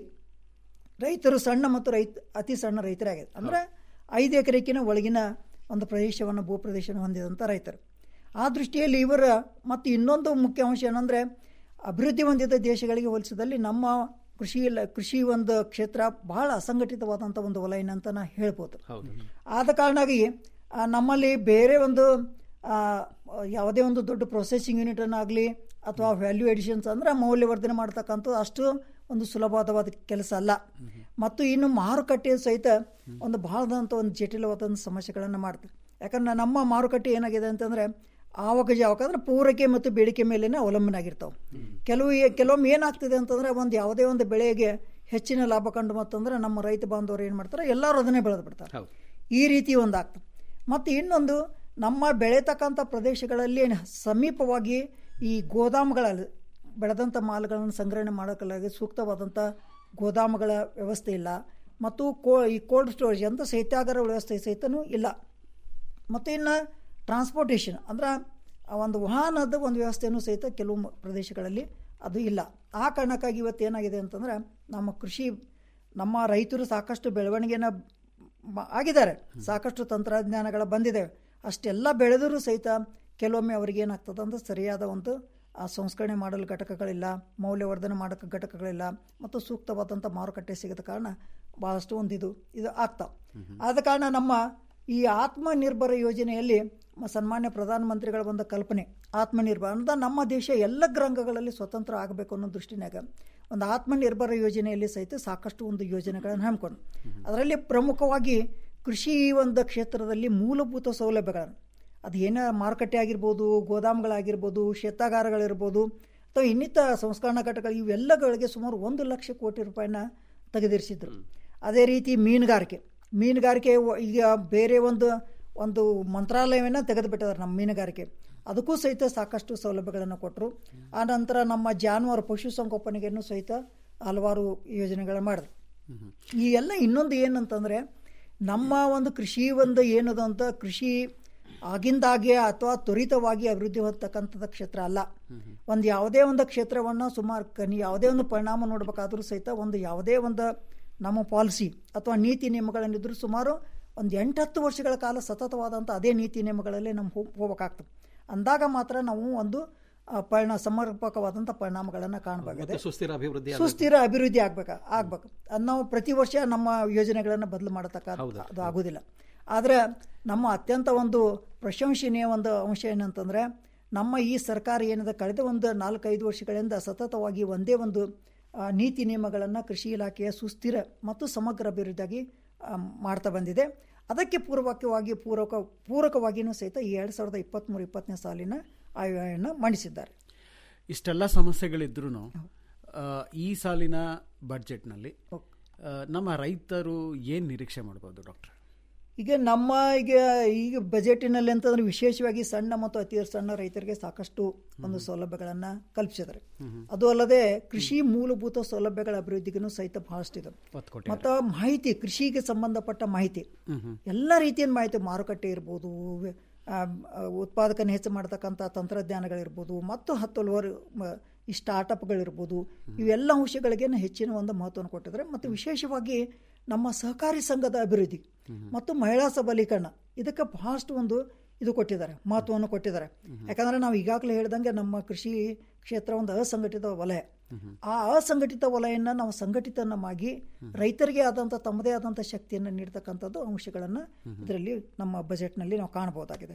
ರೈತರು ಸಣ್ಣ ಮತ್ತು ರೈತ ಅತಿ ಸಣ್ಣ ರೈತರಾಗಿದೆ ಅಂದರೆ ಐದು ಎಕರೆಕಿನ ಒಳಗಿನ ಒಂದು ಪ್ರದೇಶವನ್ನು ಭೂ ಪ್ರದೇಶವನ್ನು ಹೊಂದಿದಂಥ ರೈತರು ಆ ದೃಷ್ಟಿಯಲ್ಲಿ ಇವರ ಮತ್ತು ಇನ್ನೊಂದು ಮುಖ್ಯ ಅಂಶ ಏನಂದರೆ ಅಭಿವೃದ್ಧಿ ಹೊಂದಿದ ದೇಶಗಳಿಗೆ ಹೋಲಿಸಿದಲ್ಲಿ ನಮ್ಮ ಕೃಷಿ ಇಲ್ಲ ಕೃಷಿ ಒಂದು ಕ್ಷೇತ್ರ ಬಹಳ ಅಸಂಘಟಿತವಾದಂಥ ಒಂದು ವಲಯನ ಅಂತ ನಾ ಹೇಳ್ಬೋದು ಆದ ಕಾರಣಾಗಿ ಆ, ನಮ್ಮಲ್ಲಿ ಬೇರೆ ಒಂದು ಆ, ಯಾವುದೇ ಒಂದು ದೊಡ್ಡ ಪ್ರೊಸೆಸಿಂಗ್ ಯೂನಿಟನ್ನಾಗಲಿ ಅಥವಾ ವ್ಯಾಲ್ಯೂ ಎಡಿಷನ್ಸ್ ಅಂದರೆ ಮೌಲ್ಯವರ್ಧನೆ ಮಾಡ್ತಕ್ಕಂಥದ್ದು ಅಷ್ಟು ಒಂದು ಸುಲಭವಾದ ಕೆಲಸ ಅಲ್ಲ ಮತ್ತು ಇನ್ನು ಮಾರುಕಟ್ಟೆ ಸಹಿತ ಒಂದು ಬಹಳದಂಥ ಒಂದು ಜಟಿಲವಾದ ಒಂದು ಸಮಸ್ಯೆಗಳನ್ನು ಮಾಡ್ತಾರೆ ಯಾಕಂದ್ರೆ ನಮ್ಮ ಮಾರುಕಟ್ಟೆ ಏನಾಗಿದೆ ಅಂತಂದರೆ ಆವಾಗ ಜಾವಕ ಅಂದ್ರೆ ಪೂರೈಕೆ ಮತ್ತು ಬೇಡಿಕೆ ಮೇಲೇ ಅವಲಂಬನೆ ಆಗಿರ್ತಾವೆ ಕೆಲವು ಕೆಲವೊಮ್ಮೆ ಏನಾಗ್ತಿದೆ ಅಂತಂದರೆ ಒಂದು ಯಾವುದೇ ಒಂದು ಬೆಳೆಗೆ ಹೆಚ್ಚಿನ ಲಾಭ ಕಂಡು ಮತ್ತಂದ್ರೆ ನಮ್ಮ ರೈತ ಬಾಂಧವರು ಏನು ಮಾಡ್ತಾರೆ ಎಲ್ಲರೂ ಅದನ್ನೇ ಬೆಳೆದು ಬಿಡ್ತಾರೆ ಈ ರೀತಿ ಒಂದು ಆಗ್ತದೆ ಮತ್ತು ಇನ್ನೊಂದು ನಮ್ಮ ಬೆಳೆತಕ್ಕಂಥ ಪ್ರದೇಶಗಳಲ್ಲಿ ಸಮೀಪವಾಗಿ ಈ ಗೋದಾಮುಗಳಲ್ಲಿ ಬೆಳೆದಂಥ ಮಾಲುಗಳನ್ನು ಸಂಗ್ರಹಣೆ ಮಾಡೋಕ್ಕಾಗಿ ಸೂಕ್ತವಾದಂಥ ಗೋದಾಮುಗಳ ವ್ಯವಸ್ಥೆ ಇಲ್ಲ ಮತ್ತು ಕೋ ಈ ಕೋಲ್ಡ್ ಸ್ಟೋರೇಜ್ ಅಂತ ಶೈತ್ಯಾಗಾರ ವ್ಯವಸ್ಥೆ ಸಹಿತನೂ ಇಲ್ಲ ಮತ್ತು ಇನ್ನು ಟ್ರಾನ್ಸ್ಪೋರ್ಟೇಷನ್ ಅಂದ್ರೆ ಆ ಒಂದು ವಾಹನದ ಒಂದು ವ್ಯವಸ್ಥೆಯೂ ಸಹಿತ ಕೆಲವು ಮ- ಪ್ರದೇಶಗಳಲ್ಲಿ ಅದು ಇಲ್ಲ ಆ ಕಾರಣಕ್ಕಾಗಿ ಇವತ್ತು ಏನಾಗಿದೆ ಅಂತಂದ್ರೆ ನಮ್ಮ ಕೃಷಿ ನಮ್ಮ ರೈತರು ಸಾಕಷ್ಟು ಬೆಳವಣಿಗೆನ ಮ- ಆಗಿದ್ದಾರೆ ಸಾಕಷ್ಟು ತಂತ್ರಜ್ಞಾನಗಳ ಬಂದಿದೆ ಅಷ್ಟೆಲ್ಲ ಬೆಳೆದರೂ ಸಹಿತ ಕೆಲವೊಮ್ಮೆ ಅವ್ರಿಗೆ ಏನಾಗ್ತದೆ ಅಂದ್ರೆ ಸರಿಯಾದ ಒಂದು ಆ ಸಂಸ್ಕರಣೆ ಮಾಡಲು ಘಟಕಗಳಿಲ್ಲ ಮೌಲ್ಯವರ್ಧನೆ ಮಾಡೋಕ್ಕೆ ಘಟಕಗಳಿಲ್ಲ ಮತ್ತು ಸೂಕ್ತವಾದಂಥ ಮಾರುಕಟ್ಟೆ ಸಿಗದ ಕಾರಣ ಭಾಳಷ್ಟು ಒಂದು ಇದು ಇದು ಆಗ್ತಾವೆ ಆದ ಕಾರಣ ನಮ್ಮ ಈ ಆತ್ಮನಿರ್ಭರ ಯೋಜನೆಯಲ್ಲಿ ಮ- ಸನ್ಮಾನ್ಯ ಪ್ರಧಾನಮಂತ್ರಿಗಳ ಒಂದು ಕಲ್ಪನೆ ಆತ್ಮನಿರ್ಭರ ಅಂದ್ರೆ ನಮ್ಮ ದೇಶ ಎಲ್ಲ ರಂಗಗಳಲ್ಲಿ ಸ್ವತಂತ್ರ ಆಗಬೇಕು ಅನ್ನೋ ದೃಷ್ಟಿನಾಗ ಒಂದು ಆತ್ಮನಿರ್ಭರ ಯೋಜನೆಯಲ್ಲಿ ಸಹಿತ ಸಾಕಷ್ಟು ಒಂದು ಯೋಜನೆಗಳನ್ನು ಹಮ್ಮಿಕೊಂಡು ಅದರಲ್ಲಿ ಪ್ರಮುಖವಾಗಿ ಕೃಷಿ ಒಂದು ಕ್ಷೇತ್ರದಲ್ಲಿ ಮೂಲಭೂತ ಸೌಲಭ್ಯಗಳನ್ನು ಅದು ಏನೇ ಮಾರುಕಟ್ಟೆ ಆಗಿರ್ಬೋದು ಗೋದಾಮುಗಳಾಗಿರ್ಬೋದು ಶೇತಾಗಾರಗಳಿರ್ಬೋದು ಅಥವಾ ಇನ್ನಿತರ ಸಂಸ್ಕರಣಾ ಘಟಕಗಳು ಇವೆಲ್ಲಗಳಿಗೆ ಸುಮಾರು ಒಂದು ಲಕ್ಷ ಕೋಟಿ ರೂಪಾಯಿನ ತೆಗೆದಿರಿಸಿದ್ರು ಅದೇ ರೀತಿ ಮೀನುಗಾರಿಕೆ ಮೀನುಗಾರಿಕೆ ವ- ಈಗ ಬೇರೆ ಒಂದು ಒಂದು ಮಂತ್ರಾಲಯವನ್ನು ತೆಗೆದುಬಿಟ್ಟಿದ್ದಾರೆ ನಮ್ಮ ಮೀನುಗಾರಿಕೆ ಅದಕ್ಕೂ ಸಹಿತ ಸಾಕಷ್ಟು ಸೌಲಭ್ಯಗಳನ್ನು ಕೊಟ್ಟರು ಆ ನಂತರ ನಮ್ಮ ಜಾನುವಾರು ಪಶುಸಂಗೋಪನೆಗೆನೂ ಸಹಿತ ಹಲವಾರು ಯೋಜನೆಗಳನ್ನು ಮಾಡಿದ್ರು ಈ ಎಲ್ಲ ಇನ್ನೊಂದು ಏನಂತಂದರೆ ನಮ್ಮ ಒಂದು ಕೃಷಿ ಒಂದು ಏನದು ಅಂತ ಕೃಷಿ ಆಗಿಂದಾಗೆ ಅಥವಾ ತ್ವರಿತವಾಗಿ ಅಭಿವೃದ್ಧಿ ಹೊಂದತಕ್ಕಂಥದ್ದು ಕ್ಷೇತ್ರ ಅಲ್ಲ ಒಂದು ಯಾವುದೇ ಒಂದು ಕ್ಷೇತ್ರವನ್ನು ಸುಮಾರು ಕನಿ ಯಾವುದೇ ಒಂದು ಪರಿಣಾಮ ನೋಡಬೇಕಾದ್ರೂ ಸಹಿತ ಒಂದು ಯಾವುದೇ ಒಂದು ನಮ್ಮ ಪಾಲಿಸಿ ಅಥವಾ ನೀತಿ ನಿಯಮಗಳನ್ನಿದ್ರೂ ಸುಮಾರು ಒಂದು ಎಂಟತ್ತು ವರ್ಷಗಳ ಕಾಲ ಸತತವಾದಂಥ ಅದೇ ನೀತಿ ನಿಯಮಗಳಲ್ಲಿ ನಮ್ಮ ಹೋಗ್ ಹೋಗ್ಬೇಕಾಗ್ತದೆ ಅಂದಾಗ ಮಾತ್ರ ನಾವು ಒಂದು ಆ, ಪರಿಣಾಮ ಸಮರ್ಪಕವಾದಂಥ ಪರಿಣಾಮಗಳನ್ನು ಕಾಣಬೇಕಾಗಿದೆ ಮತ್ತು ಸುಸ್ಥಿರ ಅಭಿವೃದ್ಧಿ ಸುಸ್ಥಿರ ಅಭಿವೃದ್ಧಿ ಆಗ್ಬೇಕು ಆಗ್ಬೇಕು ಅದು ನಾವು ಪ್ರತಿ ವರ್ಷ ನಮ್ಮ ಯೋಜನೆಗಳನ್ನು ಬದಲು ಮಾಡತಕ್ಕ ಅದು ಆಗೋದಿಲ್ಲ ಆದರೆ ನಮ್ಮ ಅತ್ಯಂತ ಒಂದು ಪ್ರಶಂಸನೀಯ ಒಂದು ಅಂಶ ಏನಂತಂದರೆ ನಮ್ಮ ಈ ಸರ್ಕಾರ ಏನಿದೆ ಕಳೆದ ಒಂದು ನಾಲ್ಕೈದು ವರ್ಷಗಳಿಂದ ಸತತವಾಗಿ ಒಂದೇ ಒಂದು ಆ, ನೀತಿ ನಿಯಮಗಳನ್ನು ಕೃಷಿ ಇಲಾಖೆಯ ಸುಸ್ಥಿರ ಮತ್ತು ಸಮಗ್ರ ಅಭಿವೃದ್ಧಿಯಾಗಿ ಆ, ಮಾಡ್ತಾ ಬಂದಿದೆ ಅದಕ್ಕೆ ಪೂರ್ವಕವಾಗಿ ಪೂರಕ ಪೂರಕವಾಗಿಯೂ ಸಹಿತ ಈ ಎರಡು ಸಾವಿರದ ಇಪ್ಪತ್ತ್ಮೂರು ಇಪ್ಪತ್ತನೇ ಸಾಲಿನ ಆಯವ್ಯಯನ್ನು ಮಂಡಿಸಿದ್ದಾರೆ ಇಷ್ಟೆಲ್ಲ ಸಮಸ್ಯೆಗಳಿದ್ರೂ ಈ ಸಾಲಿನ ಬಡ್ಜೆಟ್ನಲ್ಲಿ ಆ, ನಮ್ಮ ರೈತರು ಏನು ನಿರೀಕ್ಷೆ ಮಾಡ್ಬೋದು ಡಾಕ್ಟರ್ ಈಗ ನಮ್ಮ ಈಗ ಈಗ ಬಜೆಟಿನಲ್ಲಿ ಅಂತಂದ್ರೆ ವಿಶೇಷವಾಗಿ ಸಣ್ಣ ಮತ್ತು ಅತಿ ಸಣ್ಣ ರೈತರಿಗೆ ಸಾಕಷ್ಟು ಒಂದು ಸೌಲಭ್ಯಗಳನ್ನು ಕಲ್ಪಿಸಿದ್ದಾರೆ ಅದು ಅಲ್ಲದೆ ಕೃಷಿ ಮೂಲಭೂತ ಸೌಲಭ್ಯಗಳ ಅಭಿವೃದ್ಧಿಗೂ ಸಹಿತ ಬಹಳಷ್ಟು ಇದೆ ಒತ್ತು ಕೊಟ್ಟಿದ್ದಾರೆ. ಮತ್ತು ಮಾಹಿತಿ ಕೃಷಿಗೆ ಸಂಬಂಧಪಟ್ಟ ಮಾಹಿತಿ ಎಲ್ಲ ರೀತಿಯ ಮಾಹಿತಿ ಮಾರುಕಟ್ಟೆ ಇರ್ಬೋದು ವೆ- ಆ, ಆ, ಉತ್ಪಾದಕನ ಹೆಚ್ಚು ಮಾಡ್ತಕ್ಕಂಥ ತಂತ್ರಜ್ಞಾನಗಳಿರ್ಬೋದು ಮತ್ತು ಹತ್ತು ಹಲವಾರು ಮ- ಈ ಸ್ಟಾರ್ಟಪ್ಗಳಿರ್ಬೋದು ಇವೆಲ್ಲ ಅಂಶಗಳಿಗೆ ಹೆಚ್ಚಿನ ಒಂದು ಮಹತ್ವವನ್ನು ಕೊಟ್ಟಿದ್ದಾರೆ ಮತ್ತು ವಿಶೇಷವಾಗಿ ನಮ್ಮ ಸಹಕಾರಿ ಸಂಘದ ಅಭಿವೃದ್ಧಿ ಮತ್ತು ಮಹಿಳಾ ಸಬಲೀಕರಣ ಇದಕ್ಕೆ ಬಹಳಷ್ಟು ಒಂದು ಇದು ಕೊಟ್ಟಿದ್ದಾರೆ ಮಹತ್ವವನ್ನು ಕೊಟ್ಟಿದ್ದಾರೆ ಯಾಕಂದ್ರೆ ನಾವು ಈಗಾಗಲೇ ಹೇಳ್ದಂಗೆ ನಮ್ಮ ಕೃಷಿ ಕ್ಷೇತ್ರ ಒಂದು ಅಸಂಘಟಿತ ವಲಯ ಆ ಅಸಂಘಟಿತ ವಲಯನ ನಾವು ಸಂಘಟಿತನವಾಗಿ ರೈತರಿಗೆ ಆದಂಥ ತಮ್ಮದೇ ಆದಂಥ ಶಕ್ತಿಯನ್ನು ನೀಡ್ತಕ್ಕಂಥದ್ದು ಅಂಶಗಳನ್ನು ಇದರಲ್ಲಿ ನಮ್ಮ ಬಜೆಟ್ನಲ್ಲಿ ನಾವು ಕಾಣಬಹುದಾಗಿದೆ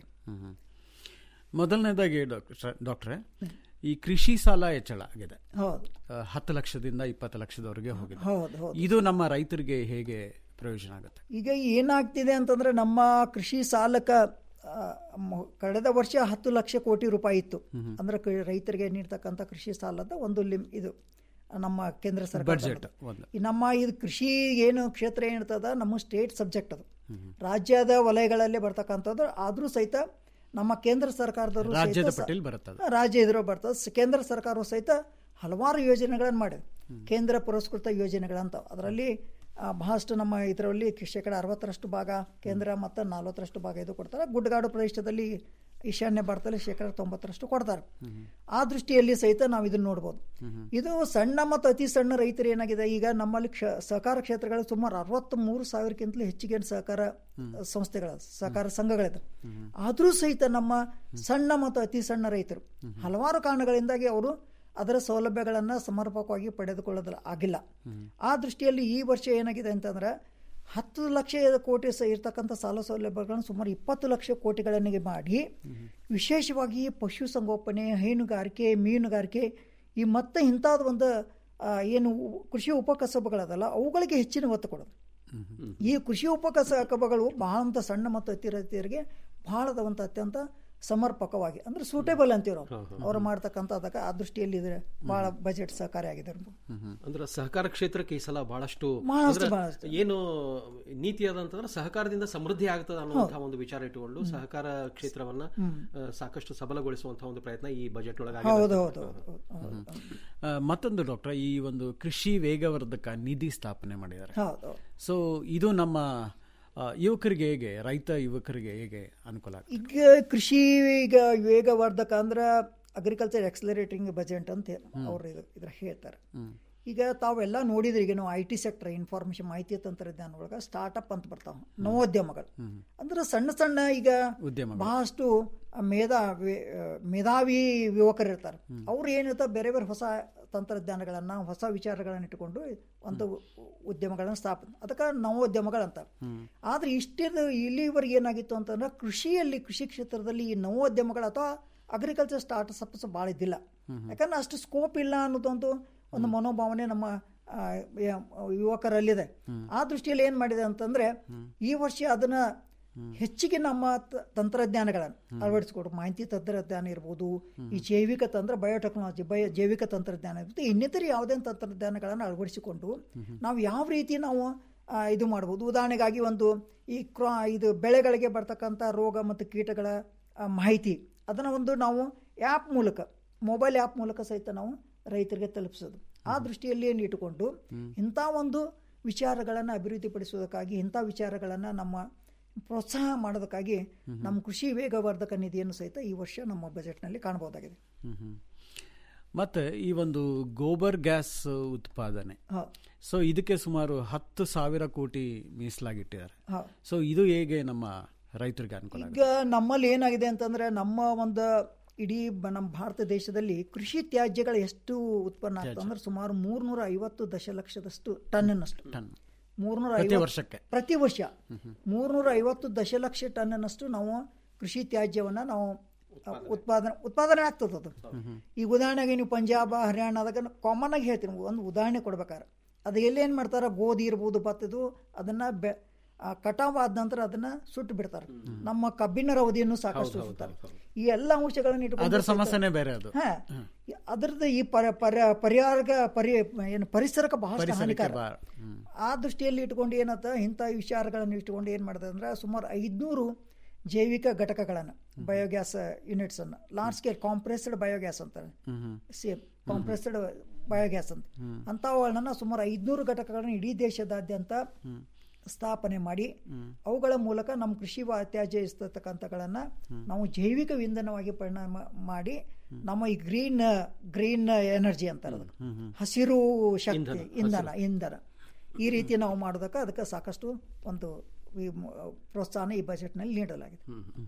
ಮೊದಲನೇದಾಗಿ ಡಾಕ್ಟರ್ ಡಾಕ್ಟ್ರೆ ಈ ಕೃಷಿ ಸಾಲ ಹೆಚ್ಚಳ ಆಗಿದೆ ಹೌದು ಆ, ಹತ್ತು ಲಕ್ಷದಿಂದ ಇಪ್ಪತ್ತು ಲಕ್ಷದವರೆಗೆ ಹೋಗಿದೆ ಹೌದು ಹೌದು ಇದು ನಮ್ಮ ರೈತರಿಗೆ ಹೇಗೆ ಪ್ರಯೋಜನ ಆಗುತ್ತೆ ಈಗ ಏನಾಗ್ತಿದೆ ಅಂತಂದ್ರೆ ನಮ್ಮ ಕೃಷಿ ಸಾಲಕ ಆ, ಮ- ಕಳೆದ ವರ್ಷ ಹತ್ತು ಲಕ್ಷ ಕೋಟಿ ರೂಪಾಯಿ ಇತ್ತು ಅಂದ್ರೆ ಕ- ರೈತರಿಗೆ ನೀಡ್ತಕ್ಕಂಥ ಕೃಷಿ ಸಾಲದ ಒಂದು ಲಿಮ್ ಇದು ನಮ್ಮ ಕೇಂದ್ರ ಸರ್ಕಾರ Budget ಒಂದು. ಈ ನಮ್ಮ ಇದು ಕೃಷಿ ಏನು ಕ್ಷೇತ್ರ ಏನಿರ್ತದ ನಮ್ಮ ಸ್ಟೇಟ್ ಸಬ್ಜೆಕ್ಟ್ ಅದು ರಾಜ್ಯದ ವಲಯಗಳಲ್ಲಿ ಬರ್ತಕ್ಕಂಥದ್ದು ಆದರೂ ಸಹಿತ ನಮ್ಮ ಕೇಂದ್ರ ಸರ್ಕಾರದವರು ಸಹಿತ ರಾಜ್ಯದ ಸ- ಪಟ್ಟಿಯಲ್ಲಿ ಬರುತ್ತದೆ. ರಾಜ್ಯ ಇದ್ರ ಬರ್ತದೆ ಸ- ಕೇಂದ್ರ ಸರ್ಕಾರವು ಸಹಿತ ಹಲವಾರು ಯೋಜನೆಗಳನ್ನು ಮಾಡಿದೆ ಕೇಂದ್ರ ಪುರಸ್ಕೃತ ಯೋಜನೆಗಳಂತ ಅದರಲ್ಲಿ ಆ, ಬಹಳಷ್ಟು ನಮ್ಮ ಇದರಲ್ಲಿ ಶೇಕಡ ಅರವತ್ತರಷ್ಟು ಭಾಗ ಕೇಂದ್ರ ಮತ್ತು ನಲ್ವತ್ತರಷ್ಟು ಭಾಗ ಇದು ಕೊಡ್ತಾರೆ ಗುಡ್ಡಗಾಡು ಪ್ರದೇಶದಲ್ಲಿ ಈಶಾನ್ಯ ಭಾರತದಲ್ಲಿ ಶೇಕಡ ತೊಂಬತ್ತರಷ್ಟು ಕೊಡ್ತಾರೆ ಆ ದೃಷ್ಟಿಯಲ್ಲಿ ಸಹಿತ ನಾವು ಇದನ್ನ ನೋಡ್ಬೋದು ಇದು ಸಣ್ಣ ಮತ್ತು ಅತಿ ಸಣ್ಣ ರೈತರು ಏನಾಗಿದೆ ಈಗ ನಮ್ಮಲ್ಲಿ ಕ್ಷ ಸಹಕಾರ ಕ್ಷೇತ್ರಗಳು ಸುಮಾರು ಅರವತ್ತ್ ಮೂರು ಸಾವಿರಕ್ಕಿಂತಲೂ ಹೆಚ್ಚಿಗೆ ಸಹಕಾರ ಸಂಸ್ಥೆಗಳ ಸಹಕಾರ ಸಂಘಗಳಿದೆ ಆದರೂ ಸಹಿತ ನಮ್ಮ ಸಣ್ಣ ಮತ್ತು ಅತಿ ಸಣ್ಣ ರೈತರು ಹಲವಾರು ಕಾರಣಗಳಿಂದಾಗಿ ಅವರು ಅದರ ಸೌಲಭ್ಯಗಳನ್ನು ಸಮರ್ಪಕವಾಗಿ ಪಡೆದುಕೊಳ್ಳೋದಿಲ್ಲ ಆಗಿಲ್ಲ ಆ ದೃಷ್ಟಿಯಲ್ಲಿ ಈ ವರ್ಷ ಏನಾಗಿದೆ ಅಂತಂದ್ರೆ ಹತ್ತು ಲಕ್ಷ ಕೋಟಿ ಸ ಇರ್ತಕ್ಕಂಥ ಸಾಲ ಸೌಲಭ್ಯಗಳನ್ನು ಸುಮಾರು ಇಪ್ಪತ್ತು ಲಕ್ಷ ಕೋಟಿಗಳನ್ನಿಗೆ ಮಾಡಿ ವಿಶೇಷವಾಗಿ ಪಶು ಸಂಗೋಪನೆ ಹೈನುಗಾರಿಕೆ ಮೀನುಗಾರಿಕೆ ಈ ಮತ್ತೆ ಇಂಥದ್ದು ಒಂದು ಆ, ಏನು ಉ- ಕೃಷಿ ಉಪಕಸಬುಗಳದಲ್ಲ ಅವುಗಳಿಗೆ ಹೆಚ್ಚಿನ ಒತ್ತು ಕೊಡೋದು ಈ ಕೃಷಿ ಉಪಕಸಬಗಳು ಬಹಳ ಅಂತ ಸಣ್ಣ ಮತ್ತು ಅತಿ ರೈತರಿಗೆ ಬಹಳದ ಒಂದು ಅತ್ಯಂತ ಸಮರ್ಪಕವಾಗಿ ಅಂದ್ರೆ ಸೂಟೇಬಲ್ ಅಂತೀವಿ ನಾವು ಅವ್ರು ಮಾಡ್ತಕ್ಕಂಥ ಅದಕ್ಕೆ ಆ ದೃಷ್ಟಿಯಲ್ಲಿ ಇದ್ರೆ ಬಹಳ ಬಜೆಟ್ ಸಹಕಾರಿಯಾಗಿದೆ ಅಂದ್ರೆ ಸಹಕಾರ ಕ್ಷೇತ್ರಕ್ಕೆ ಈ ಸಲ ಬಹಳಷ್ಟು ಬಹಳಷ್ಟು, ಅಂದ್ರೆ ಬಹಳಷ್ಟು. ಏನು ನೀತಿ ಅದಂತಂದ್ರೆ ಸಹಕಾರದಿಂದ ಸಮೃದ್ಧಿ ಆಗ್ತದೆ ಅನ್ನುವಂತಹ ಒಂದು ವಿಚಾರ ಇಟ್ಟುಕೊಂಡು ಸಹಕಾರ ಕ್ಷೇತ್ರವನ್ನ ಆ, ಸಾಕಷ್ಟು ಸಬಲಗೊಳಿಸುವಂತಹ ಒಂದು ಪ್ರಯತ್ನ ಈ ಬಜೆಟ್ ಒಳಗೆ ಹೌದು ಆಗಿದೆ. ಹೌದು ಹೌದು ಆ, ಮತ್ತೊಂದು ಡಾಕ್ಟರ್ ಈ ಒಂದು ಕೃಷಿ ವೇಗವರ್ಧಕ ನಿಧಿ ಸ್ಥಾಪನೆ ಮಾಡಿದ್ದಾರೆ ಹೌದು ಸೊ ಇದು ನಮ್ಮ ಆ, ಯುವಕರಿಗೆ ಹೇಗೆ ರೈತ ಯುವಕರಿಗೆ ಹೇಗೆ ಅನುಕೂಲ ಆಗ್ತದೆ? ಈಗ ಕೃಷಿ ಈಗ ವೇಗವರ್ಧಕ ಅಂದ್ರೆ ಅಗ್ರಿಕಲ್ಚರ್ ಎಕ್ಸಲರೇಟಿಂಗ್ ಬಜೆಟ್ ಅಂತ ಅವ್ರು ಇದು ಇದ್ರ ಹೇಳ್ತಾರೆ ಈಗ ತಾವೆಲ್ಲ ನೋಡಿದ್ರಿ ಈಗ ನಾವು ಐ ಟಿ ಸೆಕ್ಟರ್ ಇನ್ಫಾರ್ಮೇಶನ್ ಮಾಹಿತಿ ತಂತ್ರಜ್ಞಾನ ಒಳಗೆ ಸ್ಟಾರ್ಟ್ಅಪ್ ಅಂತ ಬರ್ತಾವ ನವೋದ್ಯಮಗಳು ಅಂದ್ರೆ ಸಣ್ಣ ಸಣ್ಣ ಈಗ ಉದ್ಯಮಗಳು. ಬಹಳಷ್ಟು ಮೇಧಾ ವಿ- ಮೇಧಾವಿ ಯುವಕರು ಇರ್ತಾರೆ ಅವ್ರು ಏನಿರ್ತಾರೆ ಬೇರೆ ಬೇರೆ ಹೊಸ ತಂತ್ರಜ್ಞಾನಗಳನ್ನ ಹೊಸ ವಿಚಾರಗಳನ್ನ ಇಟ್ಟುಕೊಂಡು ಒಂದು ಉದ್ಯಮಗಳನ್ನ ಸ್ಥಾಪನೆ ಅದಕ್ಕೆ ನವೋದ್ಯಮಗಳಂತ ಆದ್ರೆ ಇಷ್ಟಿದ ಇಲ್ಲಿವರೆಗೆ ಏನಾಗಿತ್ತು ಅಂತಂದ್ರೆ ಕೃಷಿಯಲ್ಲಿ ಕೃಷಿ ಕ್ಷೇತ್ರದಲ್ಲಿ ಈ ನವೋದ್ಯಮಗಳು ಅಥವಾ ಅಗ್ರಿಕಲ್ಚರ್ ಸ್ಟಾರ್ಟ್ಅಪ್ಸ್ ಭಾಳ ಇದ್ದಿಲ್ಲ ಯಾಕಂದ್ರೆ ಅಷ್ಟು ಸ್ಕೋಪ್ ಇಲ್ಲ ಅನ್ನೋದೊಂದು ಒಂದು ಮನೋಭಾವನೆ ನಮ್ಮ ಆ, ಯ- ಯುವಕರಲ್ಲಿದೆ ಆ ದೃಷ್ಟಿಯಲ್ಲಿ ಏನ್ ಮಾಡಿದೆ ಅಂತಂದ್ರೆ ಈ ವರ್ಷ ಅದನ್ನ ಹೆಚ್ಚಿಗೆ ನಮ್ಮ ತ- ತಂತ್ರಜ್ಞಾನಗಳನ್ನು ಅಳವಡಿಸಿಕೊಡು ಮಾಹಿತಿ ತಂತ್ರಜ್ಞಾನ ಇರ್ಬೋದು ಈ ಜೈವಿಕ ತಂತ್ರ ಬಯೋಟೆಕ್ನಾಲಜಿ ಬಯೋ ಜೈವಿಕ ತಂತ್ರಜ್ಞಾನ ಇರ್ಬೋದು ಇನ್ನಿತರ ಯಾವುದೇ ತಂತ್ರಜ್ಞಾನಗಳನ್ನು ಅಳವಡಿಸಿಕೊಂಡು ನಾವು ಯಾವ ರೀತಿ ನಾವು ಆ, ಇದು ಮಾಡ್ಬೋದು ಉದಾಹರಣೆಗಾಗಿ ಒಂದು ಈ ಕ್ರಾ ಇದು ಬೆಳೆಗಳಿಗೆ ಬರ್ತಕ್ಕಂಥ ರೋಗ ಮತ್ತು ಕೀಟಗಳ ಆ, ಮಾಹಿತಿ ಅದನ್ನು ಒಂದು ನಾವು ಆ್ಯಪ್ ಮೂಲಕ ಮೊಬೈಲ್ ಆ್ಯಪ್ ಮೂಲಕ ಸಹಿತ ನಾವು ರೈತರಿಗೆ ತಲುಪಿಸೋದು ಆ ದೃಷ್ಟಿಯಲ್ಲಿ ಏನು ಇಟ್ಟುಕೊಂಡು ಇಂಥ ಒಂದು ವಿಚಾರಗಳನ್ನು ಅಭಿವೃದ್ಧಿಪಡಿಸುವುದಕ್ಕಾಗಿ ಇಂಥ ವಿಚಾರಗಳನ್ನು ನಮ್ಮ ಪ್ರೋತ್ಸಾಹ ಮಾಡೋದಕ್ಕಾಗಿ ನಮ್ಮ ಕೃಷಿ ವೇಗವರ್ಧಕ ನಿಧಿಯನ್ನು ಸಹಿತ ಈ ವರ್ಷ ನಮ್ಮ ಬಜೆಟ್ನಲ್ಲಿ ಕಾಣಬಹುದಾಗಿದೆ ಹ್ಮ್ ಹ್ಮ್. ಮತ್ತೆ ಈ ಒಂದು ಗೋಬರ್ ಗ್ಯಾಸ್ ಉತ್ಪಾದನೆ ಹೌದು. ಸೊ ಇದಕ್ಕೆ ಸುಮಾರು ಹತ್ತು ಸಾವಿರ ಕೋಟಿ ಮೀಸಲಾಗಿಟ್ಟಿದ್ದಾರೆ ಹೌದು. ಸೊ ಇದು ಹೇಗೆ ನಮ್ಮ ರೈತರಿಗೆ ಅನುಕೂಲ ಆಗುತ್ತೆ? ಈಗ ನಮ್ಮಲ್ಲಿ ಏನಾಗಿದೆ ಅಂತಂದ್ರೆ ನಮ್ಮ ಒಂದು ಇಡೀ ಬ- ನಮ್ಮ ಭಾರತ ದೇಶದಲ್ಲಿ ಕೃಷಿ ತ್ಯಾಜ್ಯಗಳು ಎಷ್ಟು ಉತ್ಪನ್ನ ಆಗ್ತದೆ ಅಂದ್ರೆ ಸುಮಾರು ಮೂರ್ನೂರ ಐವತ್ತು ದಶಲಕ್ಷದಷ್ಟು ಟನ್ನಷ್ಟು ಟನ್ ಮೂರ್ನೂರ ಪ್ರತಿ ಐವತ್ತು- ವರ್ಷಕ್ಕೆ? ಪ್ರತಿ ವರ್ಷ ಮೂರ್ನೂರ ಐವತ್ತು ದಶಲಕ್ಷ ಟನ್ನಷ್ಟು ನಾವು ಕೃಷಿ ತ್ಯಾಜ್ಯವನ್ನ ನಾವು ಉತ್ಪಾದನೆ ಉತ್ಪಾದನೆ ಆಗ್ತದೆ ಅದು ಈಗ ಉದಾಹರಣೆಗೆ ನೀವು ಪಂಜಾಬ ಹರಿಯಾಣದಾಗ ಕಾಮನ್ ಆಗಿ ಹೇಳ್ತೀನಿ ಒಂದು ಉದಾಹರಣೆ ಕೊಡ್ಬೇಕಾದ್ರೆ ಅದು ಎಲ್ಲೇನು ಮಾಡ್ತಾರೆ ಗೋಧಿ ಇರ್ಬೋದು ಭತ್ತದು ಅದನ್ನ ಬೆ ಆ, ಕಟಾವ್ ಆದ ನಂತರ ಅದನ್ನ ಸುಟ್ಟು ಬಿಡ್ತಾರೆ ನಮ್ಮ ಕಬ್ಬಿನ ರವದಿಯನ್ನು ಸಾಕಷ್ಟು ಸುಡ್ತಾರೆ ಈ ಎಲ್ಲ ಅಂಶಗಳನ್ನು ಇಟ್ಕೊಂಡು ಅದರ ಸಹಿತ- ಸಮಸ್ಯೆನೇ ಬೇರೆ ಅದು ಹಾ ಅದರದ್ದು ಈ ಪರ ಪರ ಪರಿಹಾರ ಪರಿ ಏನು ಪರಿಸರಕ್ಕೆ ಬಹಳಷ್ಟು ಪರಿಸರಕ್ಕೆ ಹಾನಿಕಾರ ಬಾ- ಹ್ಮ್. ಆ ದೃಷ್ಟಿಯಲ್ಲಿ ಇಟ್ಕೊಂಡು ಏನತ್ತ ಇಂಥ ವಿಚಾರಗಳನ್ನು ಇಟ್ಕೊಂಡು ಏನು ಮಾಡಿದೆ ಅಂದ್ರೆ ಸುಮಾರು ಐದುನೂರು ಜೈವಿಕ ಘಟಕಗಳನ್ನು ಬಯೋಗ್ಯಾಸ್ ಯೂನಿಟ್ಸ್ ಅನ್ನು ಲಾರ್ಜ್ ಸ್ಕೇಲ್ ಕಾಂಪ್ರೆಸ್ಡ್ ಬಯೋಗ್ಯಾಸ್ ಅಂತಾರೆ ಹ್ಮ್ ಹ್ಮ್. ಸೇಮ್ ಕಾಂಪ್ರೆಸ್ಡ್ ಬಯೋಗ್ಯಾಸ್ ಅಂತ ಹ್ಮ್. ಅಂಥವುಗಳನ್ನ ಸುಮಾರು ಐದುನೂರು ಘಟಕಗಳನ್ನು ಇಡೀ ದೇಶದಾದ್ಯಂತ ಸ್ಥಾಪನೆ ಮಾಡಿ ಅವುಗಳ ಮೂಲಕ ನಮ್ಮ ಕೃಷಿ ವಾ- ತ್ಯಾಜ್ಯ ಇರ್ತಕ್ಕಂಥಗಳನ್ನ ನಾವು ಜೈವಿಕ ಇಂಧನವಾಗಿ ಪರಿಣಾಮ ಮಾಡಿ ನಮ್ಮ ಈ ಗ್ರೀನ್ ಗ್ರೀನ್ ಎನರ್ಜಿ ಅಂತಾರೆ ಅದಕ್ಕೆ ಹಸಿರು ಶಕ್ತಿ ಇಂಧನ ಇಂಧನ ಈ ರೀತಿ ನಾವು ಮಾಡೋದಕ್ಕೆ ಅದಕ್ಕೆ ಸಾಕಷ್ಟು ಒಂದು ಈ ಮ- ಪ್ರೋತ್ಸಾಹನ ಈ ಬಜೆಟ್ನಲ್ಲಿ ನೀಡಲಾಗಿದೆ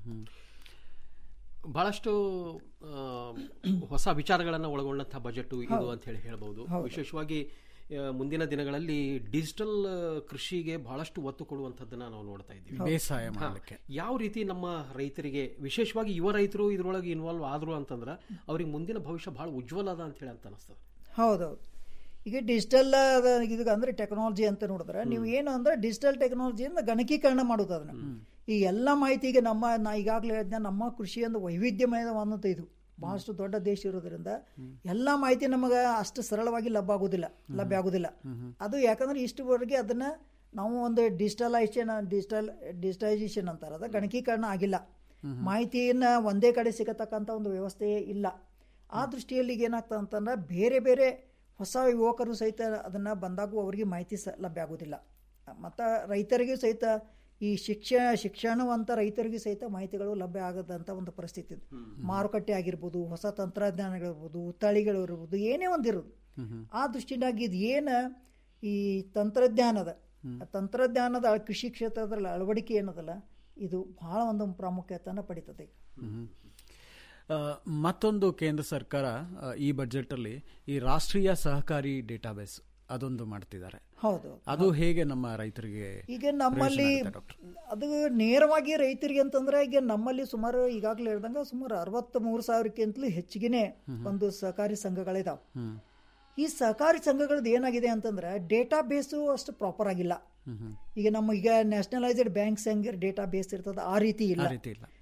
ಬಹಳಷ್ಟು ಆ, ಹೊಸ ವಿಚಾರಗಳನ್ನು ಒಳಗೊಂಡಂತಹ ಬಜೆಟ್ ಇದು ಹೌದು. ಅಂತ ಹೇಳಿ ಹೇಳ್ಬೋದು ಹೌದು. ವಿಶೇಷವಾಗಿ ಆ, ಮುಂದಿನ ದಿನಗಳಲ್ಲಿ ಡಿಜಿಟಲ್ ಕೃಷಿಗೆ ಬಹಳಷ್ಟು ಒತ್ತು ಕೊಡುವಂಥದ್ದನ್ನ ನಾವು ನೋಡ್ತಾ ಇದ್ದೀವಿ ಬೇಸಾಯ ಹಾ. ಮಾಡ್ಲಿಕ್ಕೆ. ಯಾವ ರೀತಿ ನಮ್ಮ ರೈತರಿಗೆ ವಿಶೇಷವಾಗಿ ಯುವ ರೈತರು ಇದ್ರೊಳಗೆ ಇನ್ವಾಲ್ವ್ ಆದ್ರು ಅಂತಂದ್ರೆ ಅವ್ರಿಗೆ ಮುಂದಿನ ಭವಿಷ್ಯ ಬಹಳ ಉಜ್ವಲ ಅದ ಅಂತ ಹೇಳಿ ಅಂತ ಅನಿಸ್ತದೆ ಹೌದೌದು ಈಗ ಡಿಜಿಟಲ್ ಇದಕ್ಕೆ ಅಂದ್ರೆ ಟೆಕ್ನಾಲಜಿ ಅಂತ ನೋಡಿದ್ರೆ ನೀವು ಏನು ಅಂದ್ರೆ ಡಿಜಿಟಲ್ ಟೆಕ್ನಾಲಜಿಯಿಂದ ಗಣಕೀಕರಣ ಮಾಡೋದು ಅದನ್ನ ಈ ಎಲ್ಲ ಮಾಹಿತಿಗೆ ನಮ್ಮ ನಾ ಈಗಾಗಲೇ ಹೇಳಿದ್ನ ನಮ್ಮ ಕೃಷಿ ಒಂದು ವೈವಿಧ್ಯಮಯವಾದಂಥ ಇದು ಬಹಳಷ್ಟು ದೊಡ್ಡ ದೇಶ ಇರೋದ್ರಿಂದ ಎಲ್ಲ ಮಾಹಿತಿ ನಮಗೆ ಅಷ್ಟು ಸರಳವಾಗಿ ಲಭ್ಯ ಆಗೋದಿಲ್ಲ ಲಭ್ಯ ಆಗೋದಿಲ್ಲ ಅದು ಯಾಕಂದ್ರೆ ಇಷ್ಟುವರೆಗೆ ಅದನ್ನ ನಾವು ಒಂದು ಡಿಜಿಟಲೈಸೇಷನ್ ಡಿಜಿಟಲ್ ಡಿಜಿಟಲೈಸೇಷನ್ ಅಂತಾರೆ ಅದು ಗಣಕೀಕರಣ ಆಗಿಲ್ಲ ಮಾಹಿತಿಯನ್ನ ಒಂದೇ ಕಡೆ ಸಿಗತಕ್ಕಂಥ ಒಂದು ವ್ಯವಸ್ಥೆ ಇಲ್ಲ ಆ ದೃಷ್ಟಿಯಲ್ಲಿ ಈಗ ಏನಾಗ್ತದೆ ಅಂತಂದ್ರೆ ಬೇರೆ ಬೇರೆ ಹೊಸ ಯುವಕರು ಸಹಿತ ಅದನ್ನ ಬಂದಾಗೂ ಅವರಿಗೆ ಮಾಹಿತಿ ಸ ಲಭ್ಯ ಆಗೋದಿಲ್ಲ ಮತ್ತು ರೈತರಿಗೂ ಸಹಿತ ಈ ಶಿಕ್ಷಣ ಶಿಕ್ಷಣವಂತ ರೈತರಿಗೂ ಸಹಿತ ಮಾಹಿತಿಗಳು ಲಭ್ಯ ಆಗದಂಥ ಒಂದು ಪರಿಸ್ಥಿತಿ ಇದೆ ಮಾರುಕಟ್ಟೆ ಆಗಿರ್ಬೋದು ಹೊಸ ತಂತ್ರಜ್ಞಾನಗಳಿರ್ಬೋದು ತಳಿಗಳು ಇರ್ಬೋದು ಏನೇ ಒಂದಿರೋದು ಆ ದೃಷ್ಟಿಯಿಂದಾಗಿ ಇದು ಏನು ಈ ತಂತ್ರಜ್ಞಾನದ ಆ ತಂತ್ರಜ್ಞಾನದ ಅಳ- ಕೃಷಿ ಕ್ಷೇತ್ರದಲ್ಲಿ ಅಳವಡಿಕೆ ಏನದಲ್ಲ ಇದು ಬಹಳ ಒಂದು ಪ್ರಾಮುಖ್ಯತೆಯನ್ನು ಪಡಿತದೆ ಈಗ ಹ್ಮ್. ಆ, ಮತ್ತೊಂದು ಕೇಂದ್ರ ಸರ್ಕಾರ ಆ, ಈ ಬಜೆಟ್ ಅಲ್ಲಿ ಈ ರಾಷ್ಟ್ರೀಯ ಸಹಕಾರಿ ಡೇಟಾಬೇಸ್ ಅದೊಂದು ಮಾಡ್ತಿದ್ದಾರೆ ಹೌದು ಅದು ಹೇಗೆ ನಮ್ಮ ರೈತರಿಗೆ ಈಗ ನಮ್ಮಲ್ಲಿ ಪ್ರಯೋಜನ ಆಗುತ್ತೆ ಡಾಕ್ಟರ್? ಅದು ನೇರವಾಗಿ ರೈತರಿಗೆ ಅಂತಂದ್ರೆ ಈಗ ನಮ್ಮಲ್ಲಿ ಸುಮಾರು ಈಗಾಗಲೇ ಹೇಳ್ದಂಗೆ ಸುಮಾರು ಅರವತ್ತ್ ಮೂರು ಸಾವಿರಕ್ಕಿಂತಲೂ ಹೆಚ್ಚಿಗೆನೆ ಒಂದು ಸಹಕಾರಿ ಸಂಘಗಳಿದಾವೆ ಹ್ಮ್. ಈ ಸಹಕಾರಿ ಸಂಘಗಳದ್ದು ಏನಾಗಿದೆ ಅಂತಂದ್ರೆ ಡೇಟಾ ಬೇಸು ಅಷ್ಟು ಪ್ರಾಪರ್ ಆಗಿಲ್ಲ ಹ್ಮ್ ಹ್ಮ್. ಈಗ ನಮ್ಮ ಈಗ ನ್ಯಾಷನಲೈಸ್ಡ್ ಬ್ಯಾಂಕ್ಸ್ ಹೆಂಗೆ ಡೇಟಾ ಬೇಸ್ ಇರ್ತದೆ ಆ ರೀತಿ ಇಲ್ಲ ಆ ರೀತಿ ಇಲ್ಲ.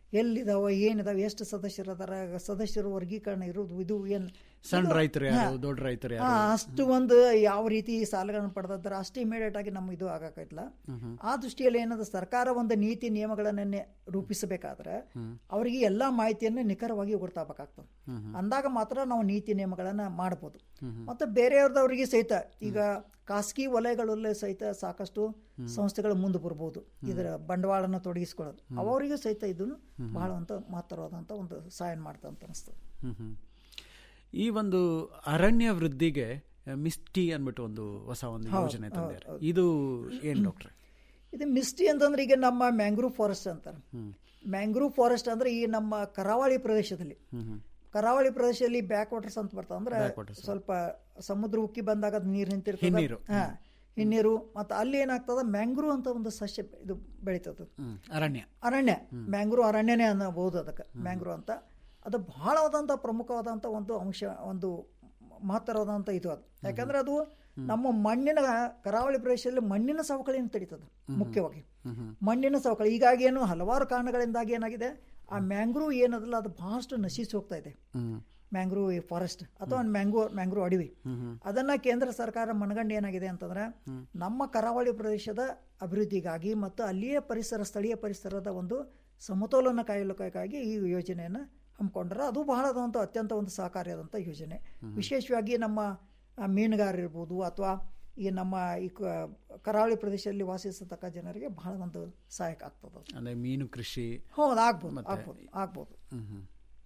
ಎಲ್ಲಿದಾವ ಏನಿದಾವ ಎಷ್ಟು ಸದಸ್ಯರು ಅದಾರ ಸದಸ್ಯರ ವರ್ಗೀಕರಣ ಇರೋದು ಇದು ಏನು ಸಣ್ಣ ಇದು- ರೈತರು ಯಾರು ಹಾ. ದೊಡ್ಡ ರೈತರು ಹಾ, ಯಾರು ಅಷ್ಟು ಒಂದು ಯಾವ ರೀತಿ ಸಾಲಗಳನ್ನು ಪಡೆದಿದ್ದಾರೆ ಅಷ್ಟು ಇಮಿಡಿಯೇಟ್ ಆಗಿ ನಮ್ಮ ಇದು ಆಗಕ್ಕಾಯ್ತಲ್ಲ ಆ ದೃಷ್ಟಿಯಲ್ಲಿ ಏನದ ಸರ್ಕಾರ ಒಂದು ನೀತಿ ನಿಯಮಗಳನ್ನೇ ರೂಪಿಸಬೇಕಾದ್ರೆ ಅವರಿಗೆ ಎಲ್ಲಾ ಮಾಹಿತಿಯನ್ನು ನಿಖರವಾಗಿ ಗೊತ್ತಾಗಬೇಕಾಗ್ತದೆ ಅಂದಾಗ ಮಾತ್ರ ನಾವು ನೀತಿ ನಿಯಮಗಳನ್ನ ಮಾಡ್ಬೋದು ಮತ್ತೆ ಬೇರೆಯವ್ರದವ್ರಿಗೆ ಸಹಿತ ಈಗ ಖಾಸಗಿ ವಲಯಗಳಲ್ಲೇ ಸಹಿತ ಸಾಕಷ್ಟು ಸಂಸ್ಥೆಗಳು ಮುಂದೆ ಬರ್ಬೋದು ಇದರ ಬಂಡವಾಳನ ತೊಡಗಿಸ್ಕೊಳ್ಳೋದು ಅವರಿಗೂ ಸಹಿತ ಇದನ್ನು ಬಹಳ ಅಂತ ಮಹತ್ತರವಾದಂತ ಒಂದು ಸಹಾಯ ಮಾಡ್ತಾ ಅಂತ ಅನಿಸ್ತದೆ ಹ್ಮ್ ಹ್ಮ್. ಈ ಒಂದು ಅರಣ್ಯ ವೃದ್ಧಿಗೆ ಮಿಸ್ಟಿ ಅಂದ್ಬಿಟ್ಟು ಒಂದು ಹೊಸ ಒಂದು ಹೌದು, ಯೋಜನೆ ಹೌದು, ತಂದಿದ್ದಾರೆ ಹೌದು. ಇದು ಏನ್ ಡಾಕ್ಟ್ರೆ ಇದು ಮಿಸ್ಟಿ ಅಂತಂದ್ರೆ ಈಗ ನಮ್ಮ ಮ್ಯಾಂಗ್ರೂವ್ ಫಾರೆಸ್ಟ್ ಅಂತಾರೆ ಮ್ಯಾಂಗ್ರೂವ್ ಫಾರೆಸ್ಟ್ ಅಂದ್ರೆ ಈ ನಮ್ಮ ಕರಾವಳಿ ಪ್ರದೇಶದಲ್ಲಿ ಕರಾವಳಿ ಪ್ರದೇಶದಲ್ಲಿ ಬ್ಯಾಕ್ ವಾಟರ್ಸ್ ಅಂತ ಬರ್ತದೆ ಅಂದ್ರೆ Backwaters. ಸ್ವಲ್ಪ ಸಮುದ್ರ ಉಕ್ಕಿ ಬಂದಾಗ ಅದು ನೀರು ನಿಂತಿರ್ತದೆ ಹಿನ್ನೀರು. ಹಾ ಹಿನ್ನೀರು ಮತ್ತು ಅಲ್ಲಿ ಏನಾಗ್ತದ ಮ್ಯಾಂಗ್ರೂವ್ ಅಂತ ಒಂದು ಸಸ್ಯ ಇದು ಬೆಳೀತದೆ ಹ್ಮ್. ಅರಣ್ಯ ಅರಣ್ಯ ಮ್ಯಾಂಗ್ರೂವ್ ಅರಣ್ಯನೇ ಅನ್ನಬಹುದು ಅದಕ್ಕೆ ಮ್ಯಾಂಗ್ರೂವ್ ಅಂತ ಅದು ಬಹಳವಾದಂಥ ಪ್ರಮುಖವಾದಂಥ ಒಂದು ಅಂಶ ಒಂದು ಮಹತ್ತರವಾದಂಥ ಇದು ಅದು ಯಾಕಂದ್ರೆ ಅದು ನಮ್ಮ ಮಣ್ಣಿನ ಕರಾವಳಿ ಪ್ರದೇಶದಲ್ಲಿ ಮಣ್ಣಿನ ಸವಕಳಿಯನ್ನು ತಡೀತದೆ ಮುಖ್ಯವಾಗಿ ಮಣ್ಣಿನ ಸವಕಳಿ ಹೀಗಾಗಿ ಏನು ಹಲವಾರು ಕಾರಣಗಳಿಂದಾಗಿ ಏನಾಗಿದೆ ಆ ಮ್ಯಾಂಗ್ರೂವ್ ಏನದಲ್ಲ ಅದು ಬಹಳಷ್ಟು ನಶಿಸಿ ಹೋಗ್ತಾ ಇದೆ ಮ್ಯಾಂಗ್ರೂವ್ ಫಾರೆಸ್ಟ್ ಅಥವಾ ಮ್ಯಾಂಗ್ರೋ ಮ್ಯಾಂಗ್ರೂವ್ ಅಡವಿ ಅದನ್ನ ಕೇಂದ್ರ ಸರ್ಕಾರ ಮನಗಂಡು ಏನಾಗಿದೆ ಅಂತಂದ್ರೆ ನಮ್ಮ ಕರಾವಳಿ ಪ್ರದೇಶದ ಅಭಿವೃದ್ಧಿಗಾಗಿ ಮತ್ತು ಅಲ್ಲಿಯೇ ಪರಿಸರ ಸ್ಥಳೀಯ ಪರಿಸರದ ಒಂದು ಸಮತೋಲನ ಕಾಯಲಿಕ್ಕಾಗಿ ಈ ಯೋಜನೆಯನ್ನು ಹಮ್ಮಿಕೊಂಡ್ರೆ ಅದು ಬಹಳದಂತ ಅತ್ಯಂತ ಒಂದು ಸಹಕಾರಿಯಾದಂಥ ಯೋಜನೆ ವಿಶೇಷವಾಗಿ ನಮ್ಮ ಆ, ಮೀನುಗಾರರಿರ್ಬೋದು ಅಥವಾ ಈ ನಮ್ಮ ಈ ಕ- ಕರಾವಳಿ ಪ್ರದೇಶದಲ್ಲಿ ವಾಸಿಸತಕ್ಕ ಜನರಿಗೆ ಬಹಳ ಒಂದು ಸಹಾಯಕ ಆಗ್ತದೆ ಅದು. ಅಂದ್ರೆ ಮೀನು ಕೃಷಿ ಹೌದು ಆಗ್ಬೋದು ಮತ್ತೆ- ಆಗ್ಬೋದು ಆಗ್ಬೋದು ಹ್ಮ್ ಹ್ಮ್.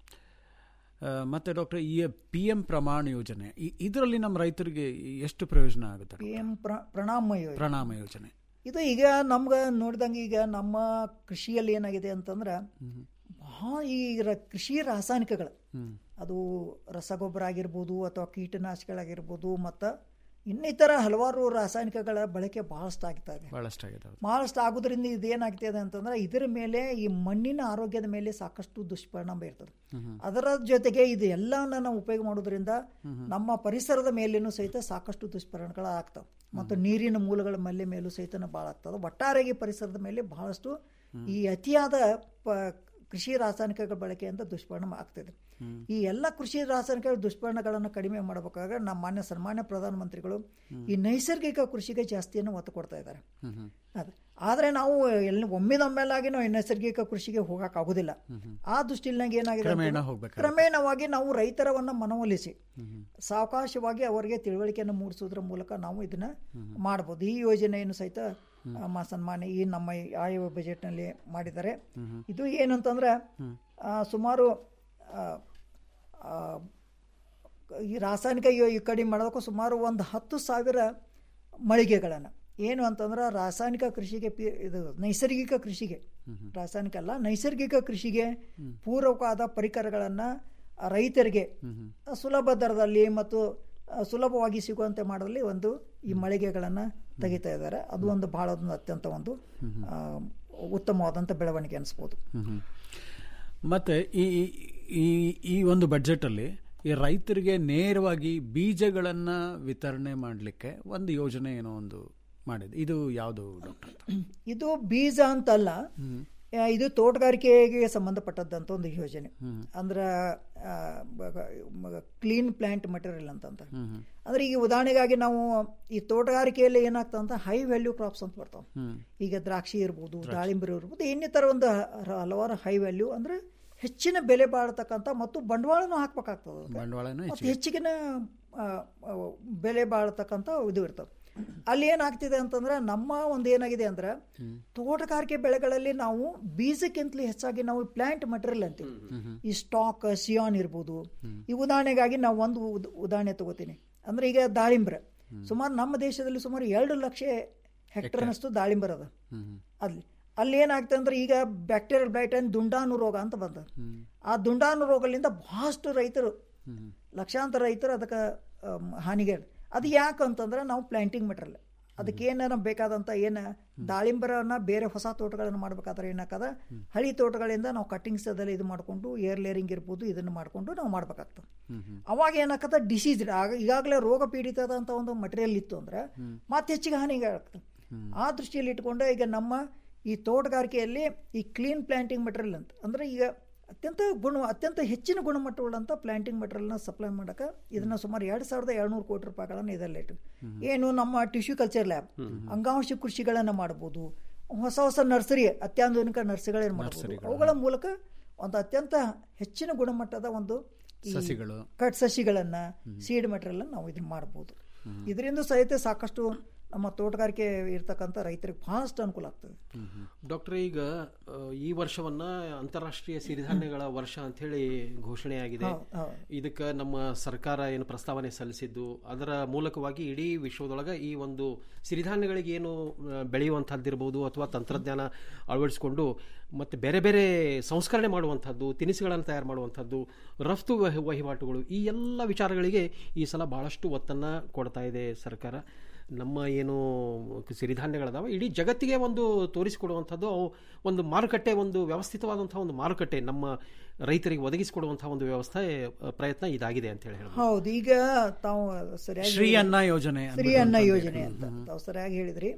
ಆ, ಮತ್ತೆ ಡಾಕ್ಟರ್ ಈ ಪಿ ಎಂ ಪ್ರಮಾಣ ಯೋಜನೆ ಈ- ಇದರಲ್ಲಿ ನಮ್ಮ ರೈತರಿಗೆ ಎಷ್ಟು ಪ್ರಯೋಜನ ಆಗುತ್ತೆ ಪಿ ಎಂ ಪ್ರಣಾಮ ಯೋಜನೆ ಪ್ರಣಾಮ ಯೋಜನೆ ಇದು ಈಗ ನಮ್ಗೆ ನೋಡಿದಂಗೆ ಈಗ ನಮ್ಮ ಕೃಷಿಯಲ್ಲಿ ಏನಾಗಿದೆ ಅಂತಂದ್ರೆ ಬಹಳ ಈ ರ- ಕೃಷಿ ರಾಸಾಯನಿಕಗಳು ಅದು ರಸಗೊಬ್ಬರ ಆಗಿರ್ಬೋದು ಅಥವಾ ಕೀಟನಾಶಕಗಳಾಗಿರ್ಬೋದು ಮತ್ತು ಇನ್ನಿತರ ಹಲವಾರು ರಾಸಾಯನಿಕಗಳ ಬಳಕೆ ಬಹಳಷ್ಟು ಆಗ್ತಾ ಇದೆ ಬಹಳಷ್ಟಾಗಿದೆ ಹೌದು. ಬಹಳಷ್ಟು ಆಗೋದ್ರಿಂದ ಇದೇನಾಗ್ತಿದೆ ಅಂತಂದ್ರೆ ಇದರ ಮೇಲೆ ಈ ಮಣ್ಣಿನ ಆರೋಗ್ಯದ ಮೇಲೆ ಸಾಕಷ್ಟು ದುಷ್ಪರಿಣಾಮ ಇರ್ತದೆ ಅದರ ಜೊತೆಗೆ ಇದು ಎಲ್ಲವನ್ನ ನಾವು ಉಪಯೋಗ ಮಾಡೋದ್ರಿಂದ ನಮ್ಮ ಪರಿಸರದ ಮೇಲೇನೂ ಸಹಿತ ಸಾಕಷ್ಟು ದುಷ್ಪರಿಣಾಮಗಳು ಆಗ್ತವೆ ಮತ್ತು ನೀರಿನ ಮೂಲಗಳ ಮೇಲೆ ಮೇಲೂ ಸಹಿತ ಭಾಳ ಆಗ್ತದೆ ಒಟ್ಟಾರೆಯಾಗಿ ಪರಿಸರದ ಮೇಲೆ ಬಹಳಷ್ಟು ಈ ಅತಿಯಾದ ಪ ಕೃಷಿ ರಾಸಾಯನಿಕಗಳ ಬಳಕೆಯಿಂದ ದುಷ್ಪರಿಣಾಮ ಆಗ್ತಿದೆ ಈ ಎಲ್ಲ ಕೃಷಿ ರಾಸಾಯನಿಕ ದುಷ್ಪರಿಣಗಳನ್ನು ಕಡಿಮೆ ಮಾಡಬೇಕಾದ್ರೆ ನಮ್ಮ ಮಾನ್ಯ ಸನ್ಮಾನ್ಯ ಪ್ರಧಾನಮಂತ್ರಿಗಳು ಈ ನೈಸರ್ಗಿಕ ಕೃಷಿಗೆ ಜಾಸ್ತಿಯನ್ನು ಒತ್ತು ಕೊಡ್ತಾ ಇದ್ದಾರೆ ಅದು ಆದರೆ ನಾವು ಎಲ್ಲಿ ಒಮ್ಮಿದೊಮ್ಮೆಲಾಗಿ ನಾವು ಈ ನೈಸರ್ಗಿಕ ಕೃಷಿಗೆ ಹೋಗಕ್ ಆಗುದಿಲ್ಲ ಆ ದೃಷ್ಟಿಲಿನಾಗ ಏನಾಗಿದೆ ಕ್ರಮೇಣ ಅಂತಂದ್ರೆ ಹೋಗ್ಬೇಕಾಗುತ್ತೆ. ಕ್ರಮೇಣವಾಗಿ ನಾವು ರೈತರವನ್ನ ಮನವೊಲಿಸಿ ಸಾವಕಾಶವಾಗಿ ಅವರಿಗೆ ತಿಳುವಳಿಕೆಯನ್ನು ಮೂಡಿಸೋದ್ರ ಮೂಲಕ ನಾವು ಇದನ್ನ ಮಾಡಬಹುದು ಈ ಯೋಜನೆಯನ್ನು ಸಹಿತ ಆ, ಮ- ಸನ್ಮಾನ್ಯ ಈ ನಮ್ಮ ಈ ಆಯವ್ಯ ಬಜೆಟ್ನಲ್ಲಿ ಮಾಡಿದ್ದಾರೆ ಇದು ಏನಂತಂದ್ರೆ ಆ, ಸುಮಾರು ಆ, ಆ, ಈ ರಾಸಾಯನಿಕ ಯೋ- ಈ ಕಡಿಮೆ ಮಾಡೋದಕ್ಕೂ ಸುಮಾರು ಒಂದು ಹತ್ತು ಸಾವಿರ ಮಳಿಗೆಗಳನ್ನು ಏನು ಅಂತಂದ್ರೆ ರಾಸಾಯನಿಕ ಕೃಷಿಗೆ ಪಿ- ಇದು ನೈಸರ್ಗಿಕ ಕೃಷಿಗೆ ರಾಸಾಯನಿಕ ಅಲ್ಲ ನೈಸರ್ಗಿಕ ಕೃಷಿಗೆ ಪೂರಕವಾದ ಪರಿಕರಗಳನ್ನು ರೈತರಿಗೆ ಸುಲಭ ದರದಲ್ಲಿ ಮತ್ತು ಆ, ಸುಲಭವಾಗಿ ಸಿಗುವಂತೆ ಮಾಡೋದ್ರಲ್ಲಿ ಒಂದು ಈ ಮಳಿಗೆಗಳನ್ನು ತೆಗಿತಾ ಇದ್ದಾರೆ ಅದು ಒಂದು ಬಹಳ ಒಂದು ಅತ್ಯಂತ ಒಂದು ಆ, ಉತ್ತಮವಾದಂಥ ಬೆಳವಣಿಗೆ ಅನಿಸ್ಬೋದು ಹ್ಮ್ ಹ್ಮ್. ಮತ್ತೆ ಈ ಈ ಈ ಒಂದು ಬಜೆಟ್ ಅಲ್ಲಿ ಈ ರೈತರಿಗೆ ನೇರವಾಗಿ ಬೀಜಗಳನ್ನ ವಿತರಣೆ ಮಾಡಲಿಕ್ಕೆ ಒಂದು ಯೋಜನೆ ಏನೋ ಒಂದು ಮಾಡಿದೆ ಇದು ಯಾವುದು ಡಾಕ್ಟರ್ ಇದು ಬೀಜ ಅಂತಲ್ಲ ಆ, ಇದು ತೋಟಗಾರಿಕೆಗೆ ಸಂಬಂಧಪಟ್ಟದ್ದಂತ ಒಂದು ಯೋಜನೆ ಅಂದ್ರೆ ಕ್ಲೀನ್ ಪ್ಲಾಂಟ್ ಮಟೀರಿಯಲ್ ಅಂತಂತ ಅಂದ್ರೆ ಈಗ ಉದಾಹರಣೆಗಾಗಿ ನಾವು ಈ ತೋಟಗಾರಿಕೆಯಲ್ಲಿ ಏನಾಗ್ತದೆ ಅಂತ ಹೈ ವ್ಯಾಲ್ಯೂ ಕ್ರಾಪ್ಸ್ ಅಂತ ಬರ್ತಾವೆ ಈಗ ದ್ರಾಕ್ಷಿ ಇರ್ಬೋದು ದಾಳಿಂಬರಿ ಇರ್ಬೋದು ಇನ್ನಿತರ ಒಂದು ಹ- ಹಲವಾರು ಹೈ ವ್ಯಾಲ್ಯೂ ಅಂದ್ರೆ ಹೆಚ್ಚಿನ ಬೆಲೆ ಬಾಳತಕ್ಕಂಥ ಮತ್ತು ಬಂಡವಾಳನೂ ಹಾಕ್ಬೇಕಾಗ್ತದೆ ಅದಕ್ಕೆ. ಬಂಡವಾಳನೂ ಮತ್ತು ಹೆಚ್ಚಿಗೆ. ಹೆಚ್ಚಿಗಿನ ಆ, ಆ, ಬೆಲೆ ಬಾಳತಕ್ಕಂಥ ಇದು ಇರ್ತವೆ ಅಲ್ಲಿ ಏನಾಗ್ತಿದೆ ಅಂತಂದ್ರೆ ನಮ್ಮ ಒಂದು ಏನಾಗಿದೆ ಅಂದ್ರೆ ತೋಟಗಾರಿಕೆ ಬೆಳೆಗಳಲ್ಲಿ ನಾವು ಬೀಜಕ್ಕಿಂತಲೂ ಹೆಚ್ಚಾಗಿ ನಾವು ಪ್ಲಾಂಟ್ ಮಟೀರಿಯಲ್ ಅಂತೀವಿ ಈ ಸ್ಟಾಕ್ ಸಿಯಾನ್ ಇರ್ಬೋದು ಈ ಉದಾಹರಣೆಗಾಗಿ ನಾವು ಒಂದು ಉದ್- ಉದಾಹರಣೆ ತಗೋತೀನಿ ಅಂದ್ರೆ ಈಗ ದಾಳಿಂಬ್ರ ಸುಮಾರು ನಮ್ಮ ದೇಶದಲ್ಲಿ ಸುಮಾರು ಎರಡು ಲಕ್ಷ ಹೆಕ್ಟರ್ನಷ್ಟು ದಾಳಿಂಬರ ಅದ ಅಲ್ಲಿ ಅಲ್ಲಿ ಏನಾಗ್ತದೆ ಅಂದ್ರೆ ಈಗ ಬ್ಯಾಕ್ಟೀರಿಯಲ್ ಬ್ಲೈಟ್ ಅಂಡ್ ದುಂಡಾಣು ರೋಗ ಅಂತ ಬಂದ ಆ ದುಂಡಾಣು ರೋಗದಿಂದ ಬಹಳಷ್ಟು ರೈತರು ಲಕ್ಷಾಂತರ ರೈತರು ಅದಕ್ಕೆ ಆಮ್, ಹಾನಿಗೆ ಅದು ಯಾಕೆ ಅಂತಂದ್ರೆ ನಾವು ಪ್ಲಾಂಟಿಂಗ್ ಮೆಟೀರಿಯಲ್ ಅದಕ್ಕೆ ಏನಾರ ಬೇಕಾದಂಥ ಏನು ದಾಳಿಂಬರನ್ನ ಬೇರೆ ಹೊಸ ತೋಟಗಳನ್ನು ಮಾಡ್ಬೇಕಾದ್ರೆ ಏನಾಗ್ತದ ಹಳಿ ತೋಟಗಳಿಂದ ನಾವು ಕಟ್ಟಿಂಗ್ಸ್ ಅದೆಲ್ಲ ಇದು ಮಾಡಿಕೊಂಡು ಏರ್ ಲೇರಿಂಗ್ ಇರ್ಬೋದು ಇದನ್ನು ಮಾಡಿಕೊಂಡು ನಾವು ಮಾಡ್ಬೇಕಾಗ್ತದೆ ಅವಾಗ ಏನಾಗ್ತದೆ ಡಿಸೀಸ್ ಆಗ ಈಗಾಗಲೇ ರೋಗ ಪೀಡಿತದಂಥ ಒಂದು ಮಟೀರಿಯಲ್ ಇತ್ತು ಅಂದ್ರೆ ಮತ್ತೆ ಹೆಚ್ಚಿಗೆ ಹಾನಿಗೆ ಆಗ್ತದೆ ಆ ದೃಷ್ಟಿಯಲ್ಲಿ ಇಟ್ಕೊಂಡು ಈಗ ನಮ್ಮ ಈ ತೋಟಗಾರಿಕೆಯಲ್ಲಿ ಈ ಕ್ಲೀನ್ ಪ್ಲಾಂಟಿಂಗ್ ಮೆಟೀರಿಯಲ್ ಅಂತ ಅಂದರೆ ಈಗ ಅತ್ಯಂತ ಗುಣ ಅತ್ಯಂತ ಹೆಚ್ಚಿನ ಗುಣಮಟ್ಟವುಳ್ಳಂಥ ಪ್ಲಾಂಟಿಂಗ್ ಮೆಟೀರಿಯಲ್ನ ಸಪ್ಲೈ ಮಾಡೋಕೆ ಇದನ್ನು ಸುಮಾರು ಎರಡು ಸಾವಿರದ ಏಳ್ನೂರು ಕೋಟಿ ರೂಪಾಯಿಗಳನ್ನು ಇದರಲ್ಲಿ ಇಟ್ಟು ಏನು ನಮ್ಮ ಟಿಶ್ಯೂ ಕಲ್ಚರ್ ಲ್ಯಾಬ್ ಅಂಗಾಂಶ ಕೃಷಿಗಳನ್ನು ಮಾಡ್ಬೋದು ಹೊಸ ಹೊಸ ನರ್ಸರಿ ಅತ್ಯಾಧುನಿಕ ನರ್ಸರಿಗಳೇನು ಮಾಡ್ಬೋದು ಅವುಗಳ ಮೂಲಕ ಒಂದು ಅತ್ಯಂತ ಹೆಚ್ಚಿನ ಗುಣಮಟ್ಟದ ಒಂದು ಈ ಸಸಿಗಳು. ಕಟ್ ಸಸಿಗಳನ್ನ ಸೀಡ್ ಮೆಟೀರಿಯಲ್ ನಾವು ಇದನ್ನ ಮಾಡ್ಬೋದು ಇದರಿಂದ ಸಹಿತ ಸಾಕಷ್ಟು ನಮ್ಮ ತೋಟಗಾರಿಕೆ ಇರ್ತಕ್ಕಂಥ ರೈತರಿಗೆ ಬಹಳಷ್ಟು ಅನುಕೂಲ ಆಗ್ತದೆ ಡಾಕ್ಟರ್ ಈಗ ಆ, ಈ ವರ್ಷವನ್ನ ಅಂತಾರಾಷ್ಟ್ರೀಯ ಸಿರಿಧಾನ್ಯಗಳ ವರ್ಷ ಅಂತ ಹೇಳಿ ಘೋಷಣೆಯಾಗಿದೆ ಹೌದು, ಹೌದು. ಇದಕ್ಕೆ ನಮ್ಮ ಸರ್ಕಾರ ಏನು ಪ್ರಸ್ತಾವನೆ ಸಲ್ಲಿಸಿದ್ದು ಅದರ ಮೂಲಕವಾಗಿ ಇಡೀ ವಿಶ್ವದೊಳಗೆ ಈ ಒಂದು ಸಿರಿಧಾನ್ಯಗಳಿಗೆ ಏನು ಆ, ಬೆಳೆಯುವಂಥದ್ದಿರ್ಬೋದು ಅಥವಾ ತಂತ್ರಜ್ಞಾನ ಅಳವಡಿಸಿಕೊಂಡು ಮತ್ತು ಬೇರೆ ಬೇರೆ ಸಂಸ್ಕರಣೆ ಮಾಡುವಂಥದ್ದು ತಿನಿಸುಗಳನ್ನು ತಯಾರು ಮಾಡುವಂಥದ್ದು ರಫ್ತು ವಹಿ- ವಹಿವಾಟುಗಳು ಈ ಎಲ್ಲ ವಿಚಾರಗಳಿಗೆ ಈ ಸಲ ಬಹಳಷ್ಟು ಒತ್ತನ್ನು ಕೊಡ್ತಾ ಇದೆ ಸರ್ಕಾರ ನಮ್ಮ ಏನು ಸಿರಿಧಾನ್ಯಗಳದಾವ ಇಡೀ ಜಗತ್ತಿಗೆ ಒಂದು ತೋರಿಸಿಕೊಡುವಂಥದ್ದು ಅವು ಒಂದು ಮಾರುಕಟ್ಟೆ ಒಂದು ವ್ಯವಸ್ಥಿತವಾದಂಥ ಒಂದು ಮಾರುಕಟ್ಟೆ ನಮ್ಮ ರೈತರಿಗೆ ಒದಗಿಸಿಕೊಡುವಂಥ ಒಂದು ವ್ಯವಸ್ಥೆ ಆ, ಪ್ರಯತ್ನ ಇದಾಗಿದೆ ಅಂತ ಹೇಳಿ ಹೇಳ್ಬೋದು ಹೌದು ಈಗ ತಾವು ಸರಿಯಾಗಿ ಶ್ರೀ ಅನ್ನ ಯೋಜನೆ ಶ್ರೀ ಅನ್ನ ಯೋಜನೆ ಅಂತ ತಾವು ಸರಿಯಾಗಿ ಹೇಳಿದ್ರಿ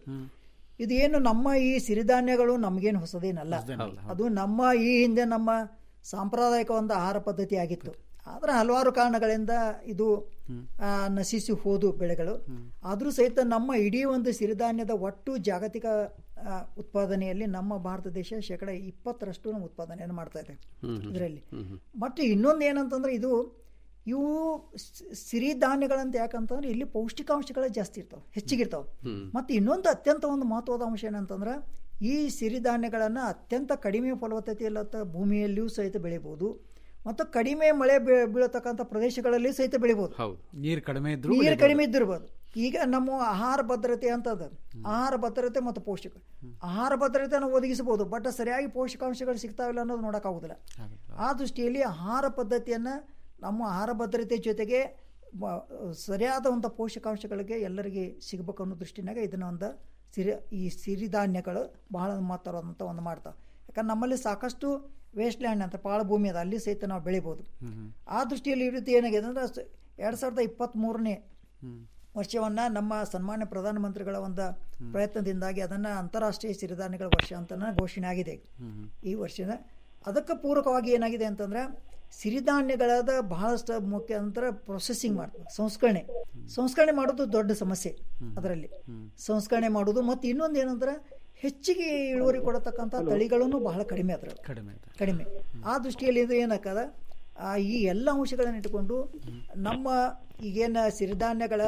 ಇದೇನು ನಮ್ಮ ಈ ಸಿರಿಧಾನ್ಯಗಳು ನಮಗೇನು ಹೊಸದೇನಲ್ಲ ಅದು ನಮ್ಮ ಈ ಹಿಂದೆ ನಮ್ಮ ಸಾಂಪ್ರದಾಯಿಕ ಒಂದು ಆಹಾರ ಪದ್ಧತಿ ಆಗಿತ್ತು ಆದ್ರೆ ಹಲವಾರು ಕಾರಣಗಳಿಂದ ಇದು ಆ, ನಶಿಸಿ ಹೋದು ಬೆಳೆಗಳು ಆದರೂ ಸಹಿತ ನಮ್ಮ ಇಡೀ ಒಂದು ಸಿರಿಧಾನ್ಯದ ಒಟ್ಟು ಜಾಗತಿಕ ಆ, ಉತ್ಪಾದನೆಯಲ್ಲಿ ನಮ್ಮ ಭಾರತ ದೇಶ ಶೇಕಡ ಇಪ್ಪತ್ತರಷ್ಟು ನಾವು ಉತ್ಪಾದನೆಯನ್ನು ಮಾಡ್ತಾ ಇದೆ ಇದರಲ್ಲಿ ಮತ್ತು ಇನ್ನೊಂದು ಏನಂತಂದ್ರೆ ಇದು ಇವು ಸಿ- ಸಿರಿಧಾನ್ಯಗಳಂತ ಯಾಕಂತಂದ್ರೆ ಇಲ್ಲಿ ಪೌಷ್ಟಿಕಾಂಶಗಳು ಜಾಸ್ತಿ ಇರ್ತಾವೆ ಹೆಚ್ಚಿಗಿರ್ತಾವೆ ಮತ್ತು ಇನ್ನೊಂದು ಅತ್ಯಂತ ಒಂದು ಮಹತ್ವದ ಅಂಶ ಏನಂತಂದ್ರೆ ಈ ಸಿರಿಧಾನ್ಯಗಳನ್ನು ಅತ್ಯಂತ ಕಡಿಮೆ ಫಲವತ್ತತೆ ಇಲ್ಲತ್ತ ಭೂಮಿಯಲ್ಲಿಯೂ ಸಹಿತ ಬೆಳಿಬೋದು ಮತ್ತು ಕಡಿಮೆ ಮಳೆ ಬೀ- ಬೀಳತಕ್ಕಂಥ ಪ್ರದೇಶಗಳಲ್ಲಿ ಸಹಿತ ಬೆಳಿಬೋದು ಹೌದು ನೀರು ಕಡಿಮೆ ಇದ್ರು ನೀರು ಬೆಳಿಬೋದು. ಕಡಿಮೆ ಇದ್ದಿರ್ಬೋದು ಈಗ ನಮ್ಮ ಆಹಾರ ಭದ್ರತೆ ಅಂತ ಅದ ಆಹಾರ ಭದ್ರತೆ ಮತ್ತು ಪೌಷ್ಟಿಕ ಆಹಾರ ಭದ್ರತೆಯನ್ನು ಒದಗಿಸಬಹುದು ಬಟ್ ಸರಿಯಾಗಿ ಪೋಷಕಾಂಶಗಳು ಸಿಗ್ತಾವಿಲ್ಲ ಅನ್ನೋದು ನೋಡೋಕ್ಕಾಗೋದಿಲ್ಲ ಆ ದೃಷ್ಟಿಯಲ್ಲಿ ಆಹಾರ ಪದ್ಧತಿಯನ್ನು ನಮ್ಮ ಆಹಾರ ಭದ್ರತೆ ಜೊತೆಗೆ ಮ- ಸರಿಯಾದ ಒಂದು ಪೋಷಕಾಂಶಗಳಿಗೆ ಎಲ್ಲರಿಗೆ ಸಿಗಬೇಕು ಅನ್ನೋ ದೃಷ್ಟಿನಾಗ ಇದನ್ನ ಒಂದು ಸಿರಿ ಈ ಸಿರಿಧಾನ್ಯಗಳು ಬಹಳ ಮಹತ್ವವಾದಂಥ ಒಂದು ಮಾಡ್ತಾವೆ ಯಾಕಂದ್ರೆ ನಮ್ಮಲ್ಲಿ ಸಾಕಷ್ಟು ವೇಸ್ಟ್ ಲ್ಯಾಂಡ್ ಅಂತ ಪಾಳು ಭೂಮಿ ಅದ ಅಲ್ಲಿ ಸಹಿತ ನಾವು ಬೆಳಿಬೋದು ಆ ದೃಷ್ಟಿಯಲ್ಲಿ ಈ ರೀತಿ ಏನಾಗಿದೆ ಅಂದ್ರೆ ಸ- ಎರಡ್ ಸಾವಿರದ ಇಪ್ಪತ್ತ್ಮೂರನೇ ವರ್ಷವನ್ನ ನಮ್ಮ ಸನ್ಮಾನ್ಯ ಪ್ರಧಾನಮಂತ್ರಿಗಳ ಒಂದು ಪ್ರಯತ್ನದಿಂದಾಗಿ ಅದನ್ನ ಅಂತಾರಾಷ್ಟ್ರೀಯ ಸಿರಿಧಾನ್ಯಗಳ ವರ್ಷ ಅಂತ ಘೋಷಣೆ ಆಗಿದೆ ಈ ವರ್ಷದ ಅದಕ್ಕೆ ಪೂರಕವಾಗಿ ಏನಾಗಿದೆ ಅಂತಂದ್ರೆ ಸಿರಿಧಾನ್ಯಗಳಾದ ಬಹಳಷ್ಟು ಮುಖ್ಯ ಅಂದ್ರೆ ಪ್ರೊಸೆಸಿಂಗ್ ಮಾಡ್ತಾರೆ ಸಂಸ್ಕರಣೆ ಸಂಸ್ಕರಣೆ ಮಾಡೋದು ದೊಡ್ಡ ಸಮಸ್ಯೆ ಅದರಲ್ಲಿ ಸಂಸ್ಕರಣೆ ಮಾಡೋದು ಮತ್ತು ಇನ್ನೊಂದು ಏನಂದ್ರೆ ಹೆಚ್ಚಿಗೆ ಇಳುವರಿ ಕೊಡತಕ್ಕಂಥ ತಳಿಗಳನ್ನು ಬಹಳ ಕಡಿಮೆ ಅದ್ರ ಕಡಿಮೆ ಕಡಿಮೆ ಆ ದೃಷ್ಟಿಯಲ್ಲಿ ಇದು ಏನಾಗ್ತದ ಆ ಈ ಎಲ್ಲ ಅಂಶಗಳನ್ನು ಇಟ್ಟುಕೊಂಡು ನಮ್ಮ ಈಗೇನು ಸಿರಿಧಾನ್ಯಗಳ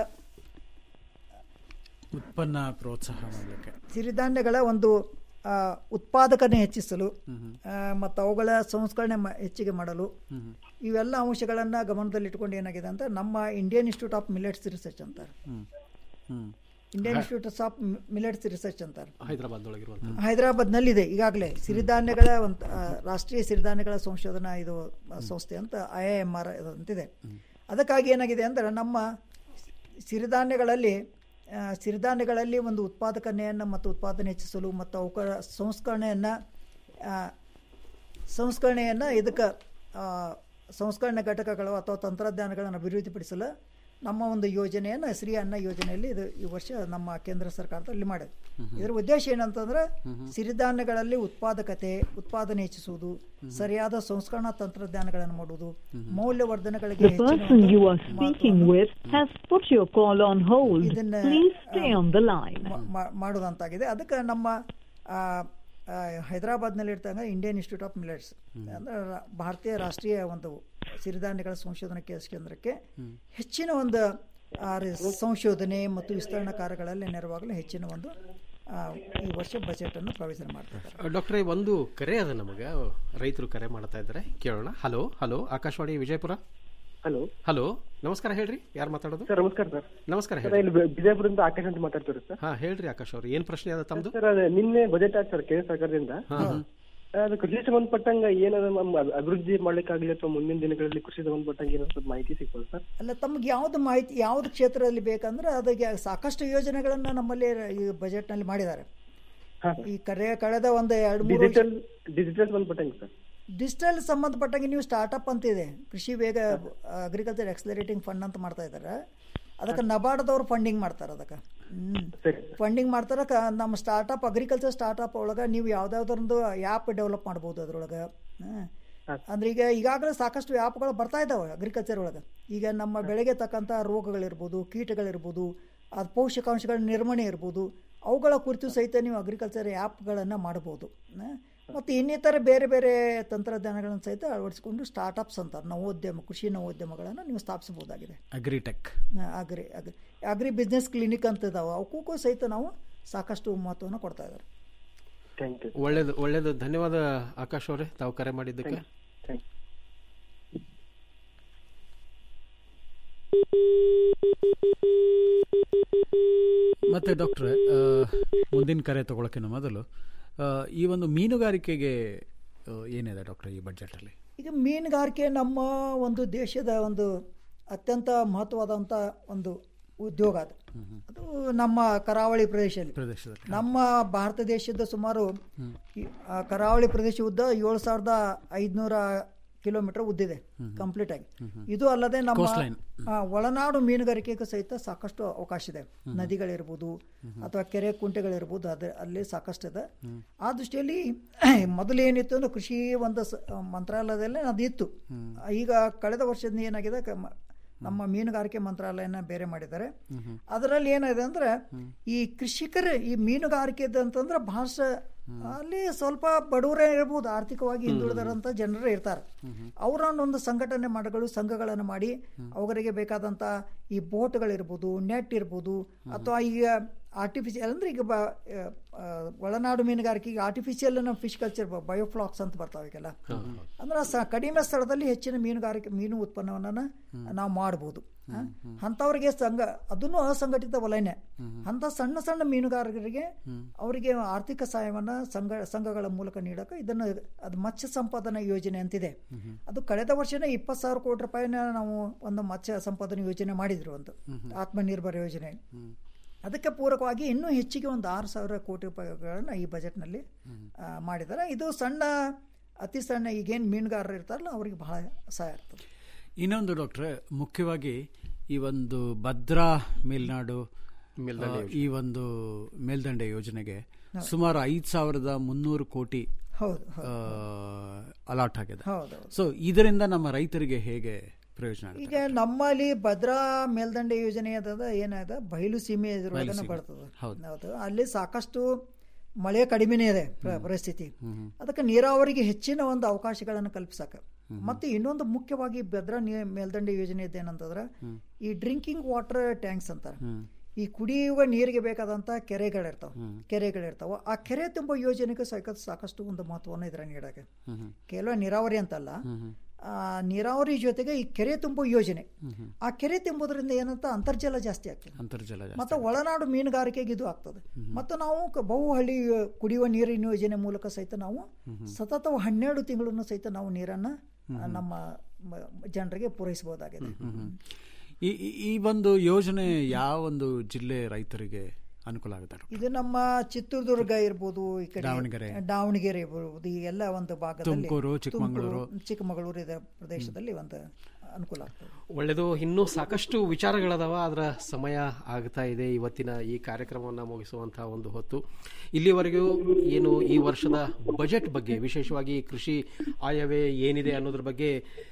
ಉತ್ಪನ್ನ ಪ್ರೋತ್ಸಾಹ ಮಾಡಲಿಕ್ಕೆ ಸಿರಿಧಾನ್ಯಗಳ ಒಂದು ಆ, ಉತ್ಪಾದಕತೆ ಹೆಚ್ಚಿಸಲು ಮತ್ತು ಅವುಗಳ ಸಂಸ್ಕರಣೆ ಮ- ಹೆಚ್ಚಿಗೆ ಮಾಡಲು ಇವೆಲ್ಲ ಅಂಶಗಳನ್ನು ಗಮನದಲ್ಲಿಟ್ಟುಕೊಂಡು ಏನಾಗಿದೆ ಅಂತ ನಮ್ಮ Indian institute of millets research ಅಂತಾರೆ Indian institute of millets research ಅಂತಾರೆ ಹೈದರಾಬಾದ್ನೊಳಗಿರುವಂಥ ಹೈದರಾಬಾದ್ನಲ್ಲಿದೆ ಈಗಾಗಲೇ ಸಿರಿಧಾನ್ಯಗಳ ಒಂದು ಆ, ರಾಷ್ಟ್ರೀಯ ಸಿರಿಧಾನ್ಯಗಳ ಸಂಶೋಧನಾ ಇದು ಆ, ಸಂಸ್ಥೆ ಅಂತ ಐ ಐ ಎಮ್ ಆರ್ ಅಂತಿದೆ ಅದಕ್ಕಾಗಿ ಏನಾಗಿದೆ ಅಂದರೆ ನಮ್ಮ ಸಿರಿಧಾನ್ಯಗಳಲ್ಲಿ ಆ, ಸಿರಿಧಾನ್ಯಗಳಲ್ಲಿ ಒಂದು ಉತ್ಪಾದಕತೆಯನ್ನು ಮತ್ತು ಉತ್ಪಾದನೆ ಹೆಚ್ಚಿಸಲು ಮತ್ತು ಅವುಗಳ ಸಂಸ್ಕರಣೆಯನ್ನು ಸಂಸ್ಕರಣೆಯನ್ನು ಇದಕ್ಕೆ ಆ, ಸಂಸ್ಕರಣೆ ಘಟಕಗಳು ಅಥವಾ ತಂತ್ರಜ್ಞಾನಗಳನ್ನು ಅಭಿವೃದ್ಧಿಪಡಿಸಲು ನಮ್ಮ ಒಂದು ಯೋಜನೆಯನ್ನು ಶ್ರೀ ಅನ್ನ ಯೋಜನೆಯಲ್ಲಿ ಇದು ಈ ವರ್ಷ ನಮ್ಮ ಕೇಂದ್ರ ಸರ್ಕಾರದಲ್ಲಿ ಮಾಡಿದೆ ಇದರ ಉದ್ದೇಶ ಏನಂತಂದ್ರೆ ಸಿರಿಧಾನ್ಯಗಳಲ್ಲಿ ಉತ್ಪಾದಕತೆ ಉತ್ಪಾದನೆ ಹೆಚ್ಚಿಸುವುದು ಸರಿಯಾದ ಸಂಸ್ಕರಣಾ ತಂತ್ರಜ್ಞಾನಗಳನ್ನು ಮಾಡುವುದು ಮೌಲ್ಯವರ್ಧನೆಗಳಿಗೆ The person you are speaking with has put your call on hold. ಇದನ್ನ Please stay on the line. ಮಾ- ಮಾ- ಮಾಡೋದಂತಾಗಿದೆ ಅದಕ್ಕೆ ನಮ್ಮ ಆ, ಆ, ಹೈದರಾಬಾದ್ನಲ್ಲಿ ಇರ್ತಂಗ ಇಂಡಿಯನ್ ಇನ್ಸ್ಟಿಟ್ಯೂಟ್ ಆಫ್ ಮಿಲೆಟ್ಸ್ ಅಂದ್ರೆ ರಾ- ಭಾರತೀಯ ರಾಷ್ಟ್ರೀಯ ಒಂದು ಸಿರಿಧಾನ್ಯಗಳ ಸಂಶೋಧನಾ ಕೇಂದ್ರ- ಕೇಂದ್ರಕ್ಕೆ ಹೆಚ್ಚಿನ ಒಂದು ಆ, ರಿ- ಸಂಶೋಧನೆ ಮತ್ತು ವಿಸ್ತರಣಾ ಕಾರ್ಯಗಳಲ್ಲಿ ನೆರವಾಗಲು ಹೆಚ್ಚಿನ ಒಂದು ಆ, ಈ ವರ್ಷ ಬಜೆಟ್ ಅನ್ನು ಪ್ರಾವಿಷನ್ ಮಾಡ್ತಾರೆ ಡಾಕ್ಟ್ರೇ ಒಂದು ಕರೆ ಅದ ನಮಗೆ ರೈತರು ಕರೆ ಮಾಡ್ತಾ ಇದ್ದಾರೆ ಕೇಳೋಣ hello hello Akashvani Vijayapura hello hello ನಮಸ್ಕಾರ ಹೇಳ್ರಿ ಯಾರು ಮಾತಾಡೋದು ಸರ್ ನಮಸ್ಕಾರ ಸರ್ ನಮಸ್ಕಾರ ಸರ್ ಹೇಳಿ ಇಲ್ಲಿ ಬಿ- ಬಿಜಾಪುರದಿಂದ ಆಕಾಶ್ ಅಂತ ಮಾತಾಡ್ತೀರಿ ಸರ್ ಹಾ ಹೇಳ್ರಿ ಆಕಾಶ್ ಅವ್ರು ಏನ್ ಪ್ರಶ್ನೆ ಅದ ತಮ್ದು ಸರ್ ಅದು ನಿನ್ನೆ ಬಜೆಟ್ ಆಯ್ತು ಸರ್ ಕೇಂದ್ರ ಸರ್ಕಾರದಿಂದ ಹಾ, ಹಾ. ಅದು ಕೃಷಿ ಸಂಬಂಧಪಟ್ಟಂಗ ಏನದ ಮ್ಯಾಮ್ ಅಭಿವೃದ್ಧಿ ಮಾಡ್ಲಿಕ್ಕಾಗಲಿ ಅಥವಾ ಮುಂದಿನ ದಿನಗಳಲ್ಲಿ ಕೃಷಿ ಸಂಬಂಧಪಟ್ಟಂಗೆ ಏನೋ ಸ್ವಲ್ಪ ಮಾಹಿತಿ ಸಿಗ್ಬೋದು ಸರ್ ಅಲ್ಲ ತಮ್ಗೆ ಯಾವ್ದು ಮಾಹಿತಿ ಯಾವ್ದು ಕ್ಷೇತ್ರದಲ್ಲಿ ಬೇಕಂದ್ರೆ ಅದಕ್ಕೆ ಸಾಕಷ್ಟು ಯೋಜನೆಗಳನ್ನ ನಮ್ಮಲ್ಲಿ ಈ ಬಜೆಟ್ನಲ್ಲಿ ಮಾಡಿದ್ದಾರೆ ಈ ಕರೆ ಕಳೆದ ಒಂದು ಎರಡು ಮೂರು ವರ್ಷ- ಡಿಜಿಟಲ್ ಡಿಜಿಟಲ್ ಸಂಬಂಧಪಟ್ಟಂಗೆ ಸರ್ ಡಿಜಿಟಲ್ ಸಂಬಂಧಪಟ್ಟಂಗೆ ನೀವು ಸ್ಟಾರ್ಟಪ್ ಅಂತಿದೆ ಕೃಷಿ ವೇಗ ಅಗ್ರಿಕಲ್ಚರ್ ಎಕ್ಸಲರೇಟಿಂಗ್ ಫಂಡ್ ಅಂತ ಮಾಡ್ತಾ ಇದ್ದಾರೆ ಅದಕ್ಕೆ ನಬಾರ್ಡ್ದವ್ರು ಫಂಡಿಂಗ್ ಮಾಡ್ತಾರೆ ಅದಕ್ಕೆ ಫಂಡಿಂಗ್ ಮಾಡ್ತಾರೆ ಕ- ನಮ್ಮ ಸ್ಟಾರ್ಟಪ್ ಅಗ್ರಿಕಲ್ಚರ್ ಸ್ಟಾರ್ಟಪ್ ಒಳಗೆ ನೀವು ಯಾವ್ದಾವ್ದೊಂದು ಆ್ಯಪ್ ಡೆವಲಪ್ ಮಾಡ್ಬೋದು ಅದ್ರೊಳಗೆ ಹ್ಮ್. ಅಂದ್ರೆ ಈಗ ಈಗಾಗಲೇ ಸಾಕಷ್ಟು ಆ್ಯಪ್ಗಳು ಬರ್ತಾ ಇದ್ದಾವೆ ಅಗ್ರಿಕಲ್ಚರ್ ಒಳಗೆ ಈಗ ನಮ್ಮ ಬೆಳೆಗೆ ತಕ್ಕಂಥ ರೋಗಗಳಿರ್ಬೋದು ಕೀಟಗಳಿರ್ಬೋದು ಅದು ಪೋಷಕಾಂಶಗಳ ನಿರ್ವಹಣೆ ಇರ್ಬೋದು ಅವುಗಳ ಕುರಿತು ಸಹಿತ ನೀವು ಅಗ್ರಿಕಲ್ಚರ್ ಆ್ಯಪ್ಗಳನ್ನು ಮಾಡ್ಬೋದು ಹ್ಮ್. ಮತ್ತು ಇನ್ನಿತರ ಬೇರೆ ಬೇರೆ ತಂತ್ರಜ್ಞಾನಗಳನ್ನು ಸಹಿತ ಅಳವಡಿಸಿಕೊಂಡು ಸ್ಟಾರ್ಟಪ್ಸ್ ಅಂತಾರೆ ನವೋದ್ಯಮ ಕೃಷಿ ನವೋದ್ಯಮಗಳನ್ನು ನೀವು ಸ್ಥಾಪಿಸಬಹುದಾಗಿದೆ agritech agri agri agri business clinic ಅಂತ ಇದಾವೆ ಅವಕ್ಕೂ ಸಹಿತ ನಾವು ಸಾಕಷ್ಟು ಮಹತ್ವವನ್ನು ಕೊಡ್ತಾ ಇದ್ದಾರೆ ಒಳ್ಳೇದು ಒಳ್ಳೇದು ಧನ್ಯವಾದ ಆಕಾಶ್ ಅವರೇ ತಾವು ಕರೆ ಮಾಡಿದ್ದಕ್ಕೆ ಮತ್ತೆ ಡಾಕ್ಟ್ರೆ ಆ, ಮುಂದಿನ ಕರೆ ತಗೊಳಕ್ಕಿಂತ ಮೊದಲು ಆ, ಈ ಒಂದು ಮೀನುಗಾರಿಕೆಗೆ ಆ, ಏನಿದೆ ಡಾಕ್ಟರ್ ಈ ಬಜೆಟಲ್ಲಿ ಈಗ ಮೀನುಗಾರಿಕೆ ನಮ್ಮ ಒಂದು ದೇಶದ ಒಂದು ಅತ್ಯಂತ ಮಹತ್ವವಾದಂಥ ಒಂದು ಉದ್ಯೋಗ ಅದು ಅದು ನಮ್ಮ ಕರಾವಳಿ ಪ್ರದೇಶದಲ್ಲಿ ಪ್ರದೇಶದಲ್ಲಿ ನಮ್ಮ ಭಾರತ ದೇಶದ ಸುಮಾರು ಈ, ಆ, ಕರಾವಳಿ ಪ್ರದೇಶ ಉದ್ದ ಏಳು ಸಾವಿರದ ಐದುನೂರ ಕಿಲೋಮೀಟರ್ ಉದ್ದಿದೆ ಕಂಪ್ಲೀಟ್ ಆಗಿ ಇದು ಅಲ್ಲದೆ ನಮ್ಮ Coastline. ಆ, ಒಳನಾಡು ಮೀನುಗಾರಿಕೆಗೂ ಸಹಿತ ಸಾಕಷ್ಟು ಅವಕಾಶ ಇದೆ ನದಿಗಳಿರ್ಬೋದು ಅಥವಾ ಕೆರೆ ಕುಂಟೆಗಳಿರ್ಬೋದು ಅದೇ ಅಲ್ಲಿ ಸಾಕಷ್ಟು ಇದೆ ಆ ದೃಷ್ಟಿಯಲ್ಲಿ ಮೊದಲು ಏನಿತ್ತು ಅಂದ್ರೆ ಕೃಷಿ ಒಂದು ಸ- ಮಂತ್ರಾಲಯದಲ್ಲೇ ಅದಿತ್ತು ಈಗ ಕಳೆದ ವರ್ಷದಿಂದ ಏನಾಗಿದೆ ಕ- ಮ- ನಮ್ಮ ಮೀನುಗಾರಿಕೆ ಮಂತ್ರಾಲಯನ ಬೇರೆ ಮಾಡಿದ್ದಾರೆ ಅದರಲ್ಲಿ ಏನಿದೆ ಅಂದ್ರೆ ಈ ಕೃಷಿಕರು ಈ ಮೀನುಗಾರಿಕೆ ಅಂತಂದ್ರೆ ಭಾಷೆ ಅಲ್ಲಿ ಸ್ವಲ್ಪ ಬಡವರೇ ಇರ್ಬೋದು ಆರ್ಥಿಕವಾಗಿ ಹಿಂದುಳಿದರಂತ ಜನರು ಇರ್ತಾರೆ ಅವರನ್ನೊಂದು ಸಂಘಟನೆ ಮಾಡಗಳು ಸಂಘಗಳನ್ನು ಮಾಡಿ ಅವರಿಗೆ ಬೇಕಾದಂತ ಈ ಬೋಟ್ಗಳಿರ್ಬೋದು ನೆಟ್ ಇರ್ಬೋದು ಅಥವಾ ಈಗ ಆರ್ಟಿಫಿಷಿಯಲ್ ಅಂದ್ರೆ ಈಗ ಬ ಆ, ಆ, ಒಳನಾಡು ಮೀನುಗಾರಿಕೆಗೆ ಆರ್ಟಿಫಿಷಿಯಲ್ ಫಿಶ್ ಕಲ್ಚರ್ ಬಯೋಫ್ಲಾಕ್ಸ್ ಅಂತ ಬರ್ತಾವೆ ಈಗೆಲ್ಲ ಅಂದ್ರೆ ಸ ಕಡಿಮೆ ಸ್ಥಳದಲ್ಲಿ ಹೆಚ್ಚಿನ ಮೀನುಗಾರಿಕೆ ಮೀನು ಉತ್ಪನ್ನವನ್ನ ನಾವು ಮಾಡ್ಬೋದು ಹ? ಅಂಥವ್ರಿಗೆ ಸಂಘ ಅದನ್ನು ಅಸಂಘಟಿತ ವಲಯನೇ ಅಂತ ಸಣ್ಣ ಸಣ್ಣ ಮೀನುಗಾರರಿಗೆ ಅವರಿಗೆ ಆರ್ಥಿಕ ಸಹಾಯವನ್ನ ಸಂಘ ಸಂಘಗಳ ಮೂಲಕ ನೀಡಕ್ಕೆ ಇದನ್ನು ಅದು ಮತ್ಸ್ಯ ಸಂಪಾದನಾ ಯೋಜನೆ ಅಂತಿದೆ ಅದು ಕಳೆದ ವರ್ಷನೇ ಇಪ್ಪತ್ತು ಸಾವಿರ ಕೋಟಿ ರೂಪಾಯಿನ ನಾವು ಒಂದು ಮತ್ಸ್ಯ ಸಂಪಾದನೆ ಯೋಜನೆ ಮಾಡಿದ್ರು ಒಂದು ಆತ್ಮನಿರ್ಭರ ಯೋಜನೆ ಅದಕ್ಕೆ ಪೂರಕವಾಗಿ ಇನ್ನೂ ಹೆಚ್ಚಿಗೆ ಒಂದು ಆರು ಸಾವಿರ ಕೋಟಿ ರೂಪಾಯಿಗಳನ್ನ ಈ ಬಜೆಟ್ನಲ್ಲಿ ಆ, ಮಾಡಿದ್ದಾರೆ ಇದು ಸಣ್ಣ ಅತಿ ಸಣ್ಣ ಈಗೇನು ಮೀನುಗಾರರು ಇರ್ತಾರಲ್ಲ ಅವರಿಗೆ ಬಹಳ ಸಹಾಯ ಆಗ್ತದೆ ಇನ್ನೊಂದು ಡಾಕ್ಟ್ರೆ ಮುಖ್ಯವಾಗಿ ಈ ಒಂದು ಭದ್ರಾ ಮೇಲ್ನಾಡು ಮೇಲ್ದಂಡೆ ಆ, ಈ ಒಂದು ಮೇಲ್ದಂಡೆ ಯೋಜನೆಗೆ ಸುಮಾರು ಐದು ಸಾವಿರದ ಮುನ್ನೂರು ಕೋಟಿ ಹೌದು ಅಲಾಟ್ ಆಗಿದೆ ಹೌದು ಸೊ ಇದರಿಂದ ನಮ್ಮ ರೈತರಿಗೆ ಹೇಗೆ ಪ್ರಯೋಜನ ಆಗುತ್ತೆ ಈಗ ನಮ್ಮಲ್ಲಿ ಭದ್ರಾ ಮೇಲ್ದಂಡೆ ಯೋಜನೆ ಅದ ಏನಾದ ಬಯಲು ಸೀಮೆ ಬಯಲು ಇದ್ರೊಳಗನ ಸೀಮೆ. ಬರ್ತದೆ ಹೌದು. ಹೌದು ಅಲ್ಲಿ ಸಾಕಷ್ಟು ಮಳೆ ಕಡಿಮೆನೇ ಇದೆ ಪ್ರ- ಪರಿಸ್ಥಿತಿ ಅದಕ್ಕೆ ನೀರಾವರಿಗೆ ಹೆಚ್ಚಿನ ಒಂದು ಅವಕಾಶಗಳನ್ನು ಕಲ್ಪಿಸಕ ಮತ್ತೆ ಇನ್ನೊಂದು ಮುಖ್ಯವಾಗಿ ಭದ್ರಾ ನೀ- ಮೇಲ್ದಂಡೆ ಯೋಜನೆ ಏನಂತಂದ್ರೆ ಈ ಡ್ರಿಂಕಿಂಗ್ ವಾಟರ್ ಟ್ಯಾಂಕ್ಸ್ ಅಂತಾರೆ ಈ ಕುಡಿಯುವ ನೀರಿಗೆ ಬೇಕಾದಂತ ಕೆರೆಗಳಿರ್ತಾವ ಕೆರೆಗಳಿರ್ತಾವ ಆ ಕೆರೆ ತುಂಬ ಯೋಜನೆಗೆ ಸಾಕ ಸಾಕಷ್ಟು ಒಂದು ಮಹತ್ವವನ್ನು ಇದ್ರ ನೀಡಕ್ಕೆ ಕೇವಲ ನೀರಾವರಿ ಅಂತಲ್ಲ ಆ, ನೀರಾವರಿ ಜೊತೆಗೆ ಈ ಕೆರೆ ತುಂಬೋ ಯೋಜನೆ ಆ ಕೆರೆ ತುಂಬುವುದರಿಂದ ಏನಂತ ಅಂತರ್ಜಲ ಜಾಸ್ತಿ ಆಗ್ತದೆ ಅಂತರ್ಜಲ ಜಾಸ್ತಿ. ಮತ್ತೆ ಒಳನಾಡು ಮೀನುಗಾರಿಕೆಗೆ ಇದು ಆಗ್ತದೆ ಮತ್ತು ನಾವು ಕ- ಬಹುಹಳ್ಳಿ ಕುಡಿಯುವ ನೀರಿನ ಯೋಜನೆ ಮೂಲಕ ಸಹಿತ ನಾವು ಸತತ ಹನ್ನೆರಡು ತಿಂಗಳನ್ನು ಸಹಿತ ನಾವು ನೀರನ್ನ ಆ, ನಮ್ಮ ಮ- ಜನರಿಗೆ ಪೂರೈಸಬಹುದಾಗಿದೆ ಈ ಈ- ಈ ಒಂದು ಯೋಜನೆ ಯಾವ ಒಂದು ಜಿಲ್ಲೆ ರೈತರಿಗೆ ಅನುಕೂಲ ಆಗುತ್ತೆ ಡಾಕ್ಟರ್? ಇದು ನಮ್ಮ ಚಿತ್ರದುರ್ಗ ಇರ್ಬೋದು ಈ ಕಡೆ ದಾವಣಗೆರೆ. ದಾವಣಗೆರೆ ಇರ್ಬೋದು ಈ ಎಲ್ಲ ಒಂದು ಭಾಗದಲ್ಲಿ ತುಮಕೂರು, ಚಿಕ್ಕಮಗಳೂರು. ತುಮಕೂರು, ಚಿಕ್ಕಮಗಳೂರು ಇದೆ ಪ್ರದೇಶದಲ್ಲಿ ಒಂದು ಅನುಕೂಲ ಆಗ್ತದೆ ಒಳ್ಳೆಯದು ಇನ್ನೂ ಸಾಕಷ್ಟು ವಿಚಾರಗಳದಾವ ಅದರ ಸಮಯ ಆಗ್ತಾ ಇದೆ ಇವತ್ತಿನ ಈ ಕಾರ್ಯಕ್ರಮವನ್ನು ಮುಗಿಸುವಂತಹ ಒಂದು ಹೊತ್ತು ಇಲ್ಲಿವರೆಗೂ ಏನು ಈ ವರ್ಷದ ಬಜೆಟ್ ಬಗ್ಗೆ ವಿಶೇಷವಾಗಿ ಕೃಷಿ ಆಯವೇ ಏನಿದೆ ಅನ್ನೋದ್ರ ಬಗ್ಗೆ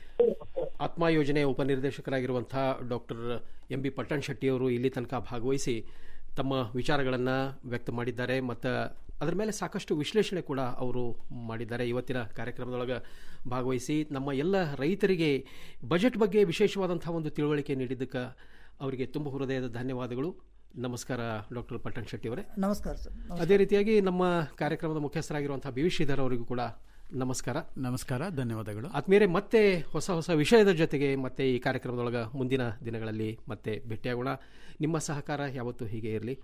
ಆತ್ಮ ಯೋಜನೆಯ ಉಪನಿರ್ದೇಶಕರಾಗಿರುವಂತಹ ಡಾಕ್ಟರ್ ಎಂ ಬಿ ಪಟ್ಟಣ್ ಶೆಟ್ಟಿಯವರು ಇಲ್ಲಿ ತನಕ ಭಾಗವಹಿಸಿ ತಮ್ಮ ವಿಚಾರಗಳನ್ನು ವ್ಯಕ್ತ ಮಾಡಿದ್ದಾರೆ ಮತ್ತು ಅದರ ಮೇಲೆ ಸಾಕಷ್ಟು ವಿಶ್ಲೇಷಣೆ ಕೂಡ ಅವರು ಮಾಡಿದ್ದಾರೆ ಇವತ್ತಿನ ಕಾರ್ಯಕ್ರಮದೊಳಗೆ ಭಾಗವಹಿಸಿ ನಮ್ಮ ಎಲ್ಲ ರೈತರಿಗೆ ಬಜೆಟ್ ಬಗ್ಗೆ ವಿಶೇಷವಾದಂಥ ಒಂದು ತಿಳುವಳಿಕೆ ನೀಡಿದ್ದಕ್ಕೆ ಅವರಿಗೆ ತುಂಬ ಹೃದಯದ ಧನ್ಯವಾದಗಳು ನಮಸ್ಕಾರ ಡಾಕ್ಟರ್ ಪಟ್ಟಣ್ ಶೆಟ್ಟಿ ಅವರೇ ನಮಸ್ಕಾರ ಸರ್ ಅದೇ ರೀತಿಯಾಗಿ ನಮ್ಮ ಕಾರ್ಯಕ್ರಮದ ಮುಖ್ಯಸ್ಥರಾಗಿರುವಂತಹ ಬಿ ವಿ ಶ್ರೀಧರ್ ಅವರಿಗೂ ಕೂಡ ನಮಸ್ಕಾರ ನಮಸ್ಕಾರ ಧನ್ಯವಾದಗಳು ಆತ್ಮೀಯರೇ ಮತ್ತೆ ಹೊಸ ಹೊಸ ವಿಷಯದ ಜೊತೆಗೆ ಮತ್ತೆ ಈ ಕಾರ್ಯಕ್ರಮದೊಳಗೆ ಮುಂದಿನ ದಿನಗಳಲ್ಲಿ ಮತ್ತೆ ಭೇಟಿಯಾಗೋಣ ನಿಮ್ಮ ಸಹಕಾರ ಯಾವತ್ತೂ ಹೀಗೆ ಇರಲಿ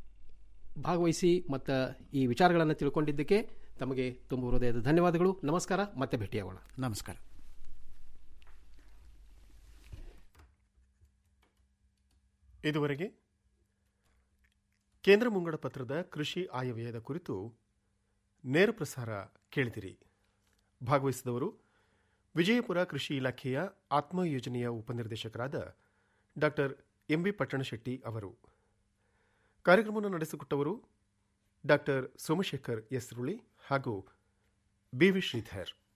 ಭಾಗವಹಿಸಿ ಮತ್ತು ಈ ವಿಚಾರಗಳನ್ನು ತಿಳ್ಕೊಂಡಿದ್ದಕ್ಕೆ ತಮಗೆ ತುಂಬ ಹೃದಯದ ಧನ್ಯವಾದಗಳು ನಮಸ್ಕಾರ ಮತ್ತೆ ಭೇಟಿಯಾಗೋಣ ನಮಸ್ಕಾರ ಇದುವರೆಗೆ ಕೇಂದ್ರ ಮುಂಗಡ ಪತ್ರದ ಕೃಷಿ ಆಯವ್ಯಯದ ಕುರಿತು ನೇರ ಪ್ರಸಾರ ಕೇಳಿದಿರಿ ಭಾಗವಹಿಸಿದವರು ವಿಜಯಪುರ ಕೃಷಿ ಇಲಾಖೆಯ ಆತ್ಮ ಯೋಜನೆಯ ಉಪನಿರ್ದೇಶಕರಾದ ಡಾಕ್ಟರ್ ಎಂಬಿ ಪಟ್ಟಣಶೆಟ್ಟಿ ಅವರು ಕಾರ್ಯಕ್ರಮವನ್ನು ನಡೆಸಿಕೊಟ್ಟವರು ಡಾಕ್ಟರ್ ಸೋಮಶೇಖರ್ ಎಸ್ ರುಳಿ ಹಾಗೂ ಬಿವಿ ಶ್ರೀಧರ್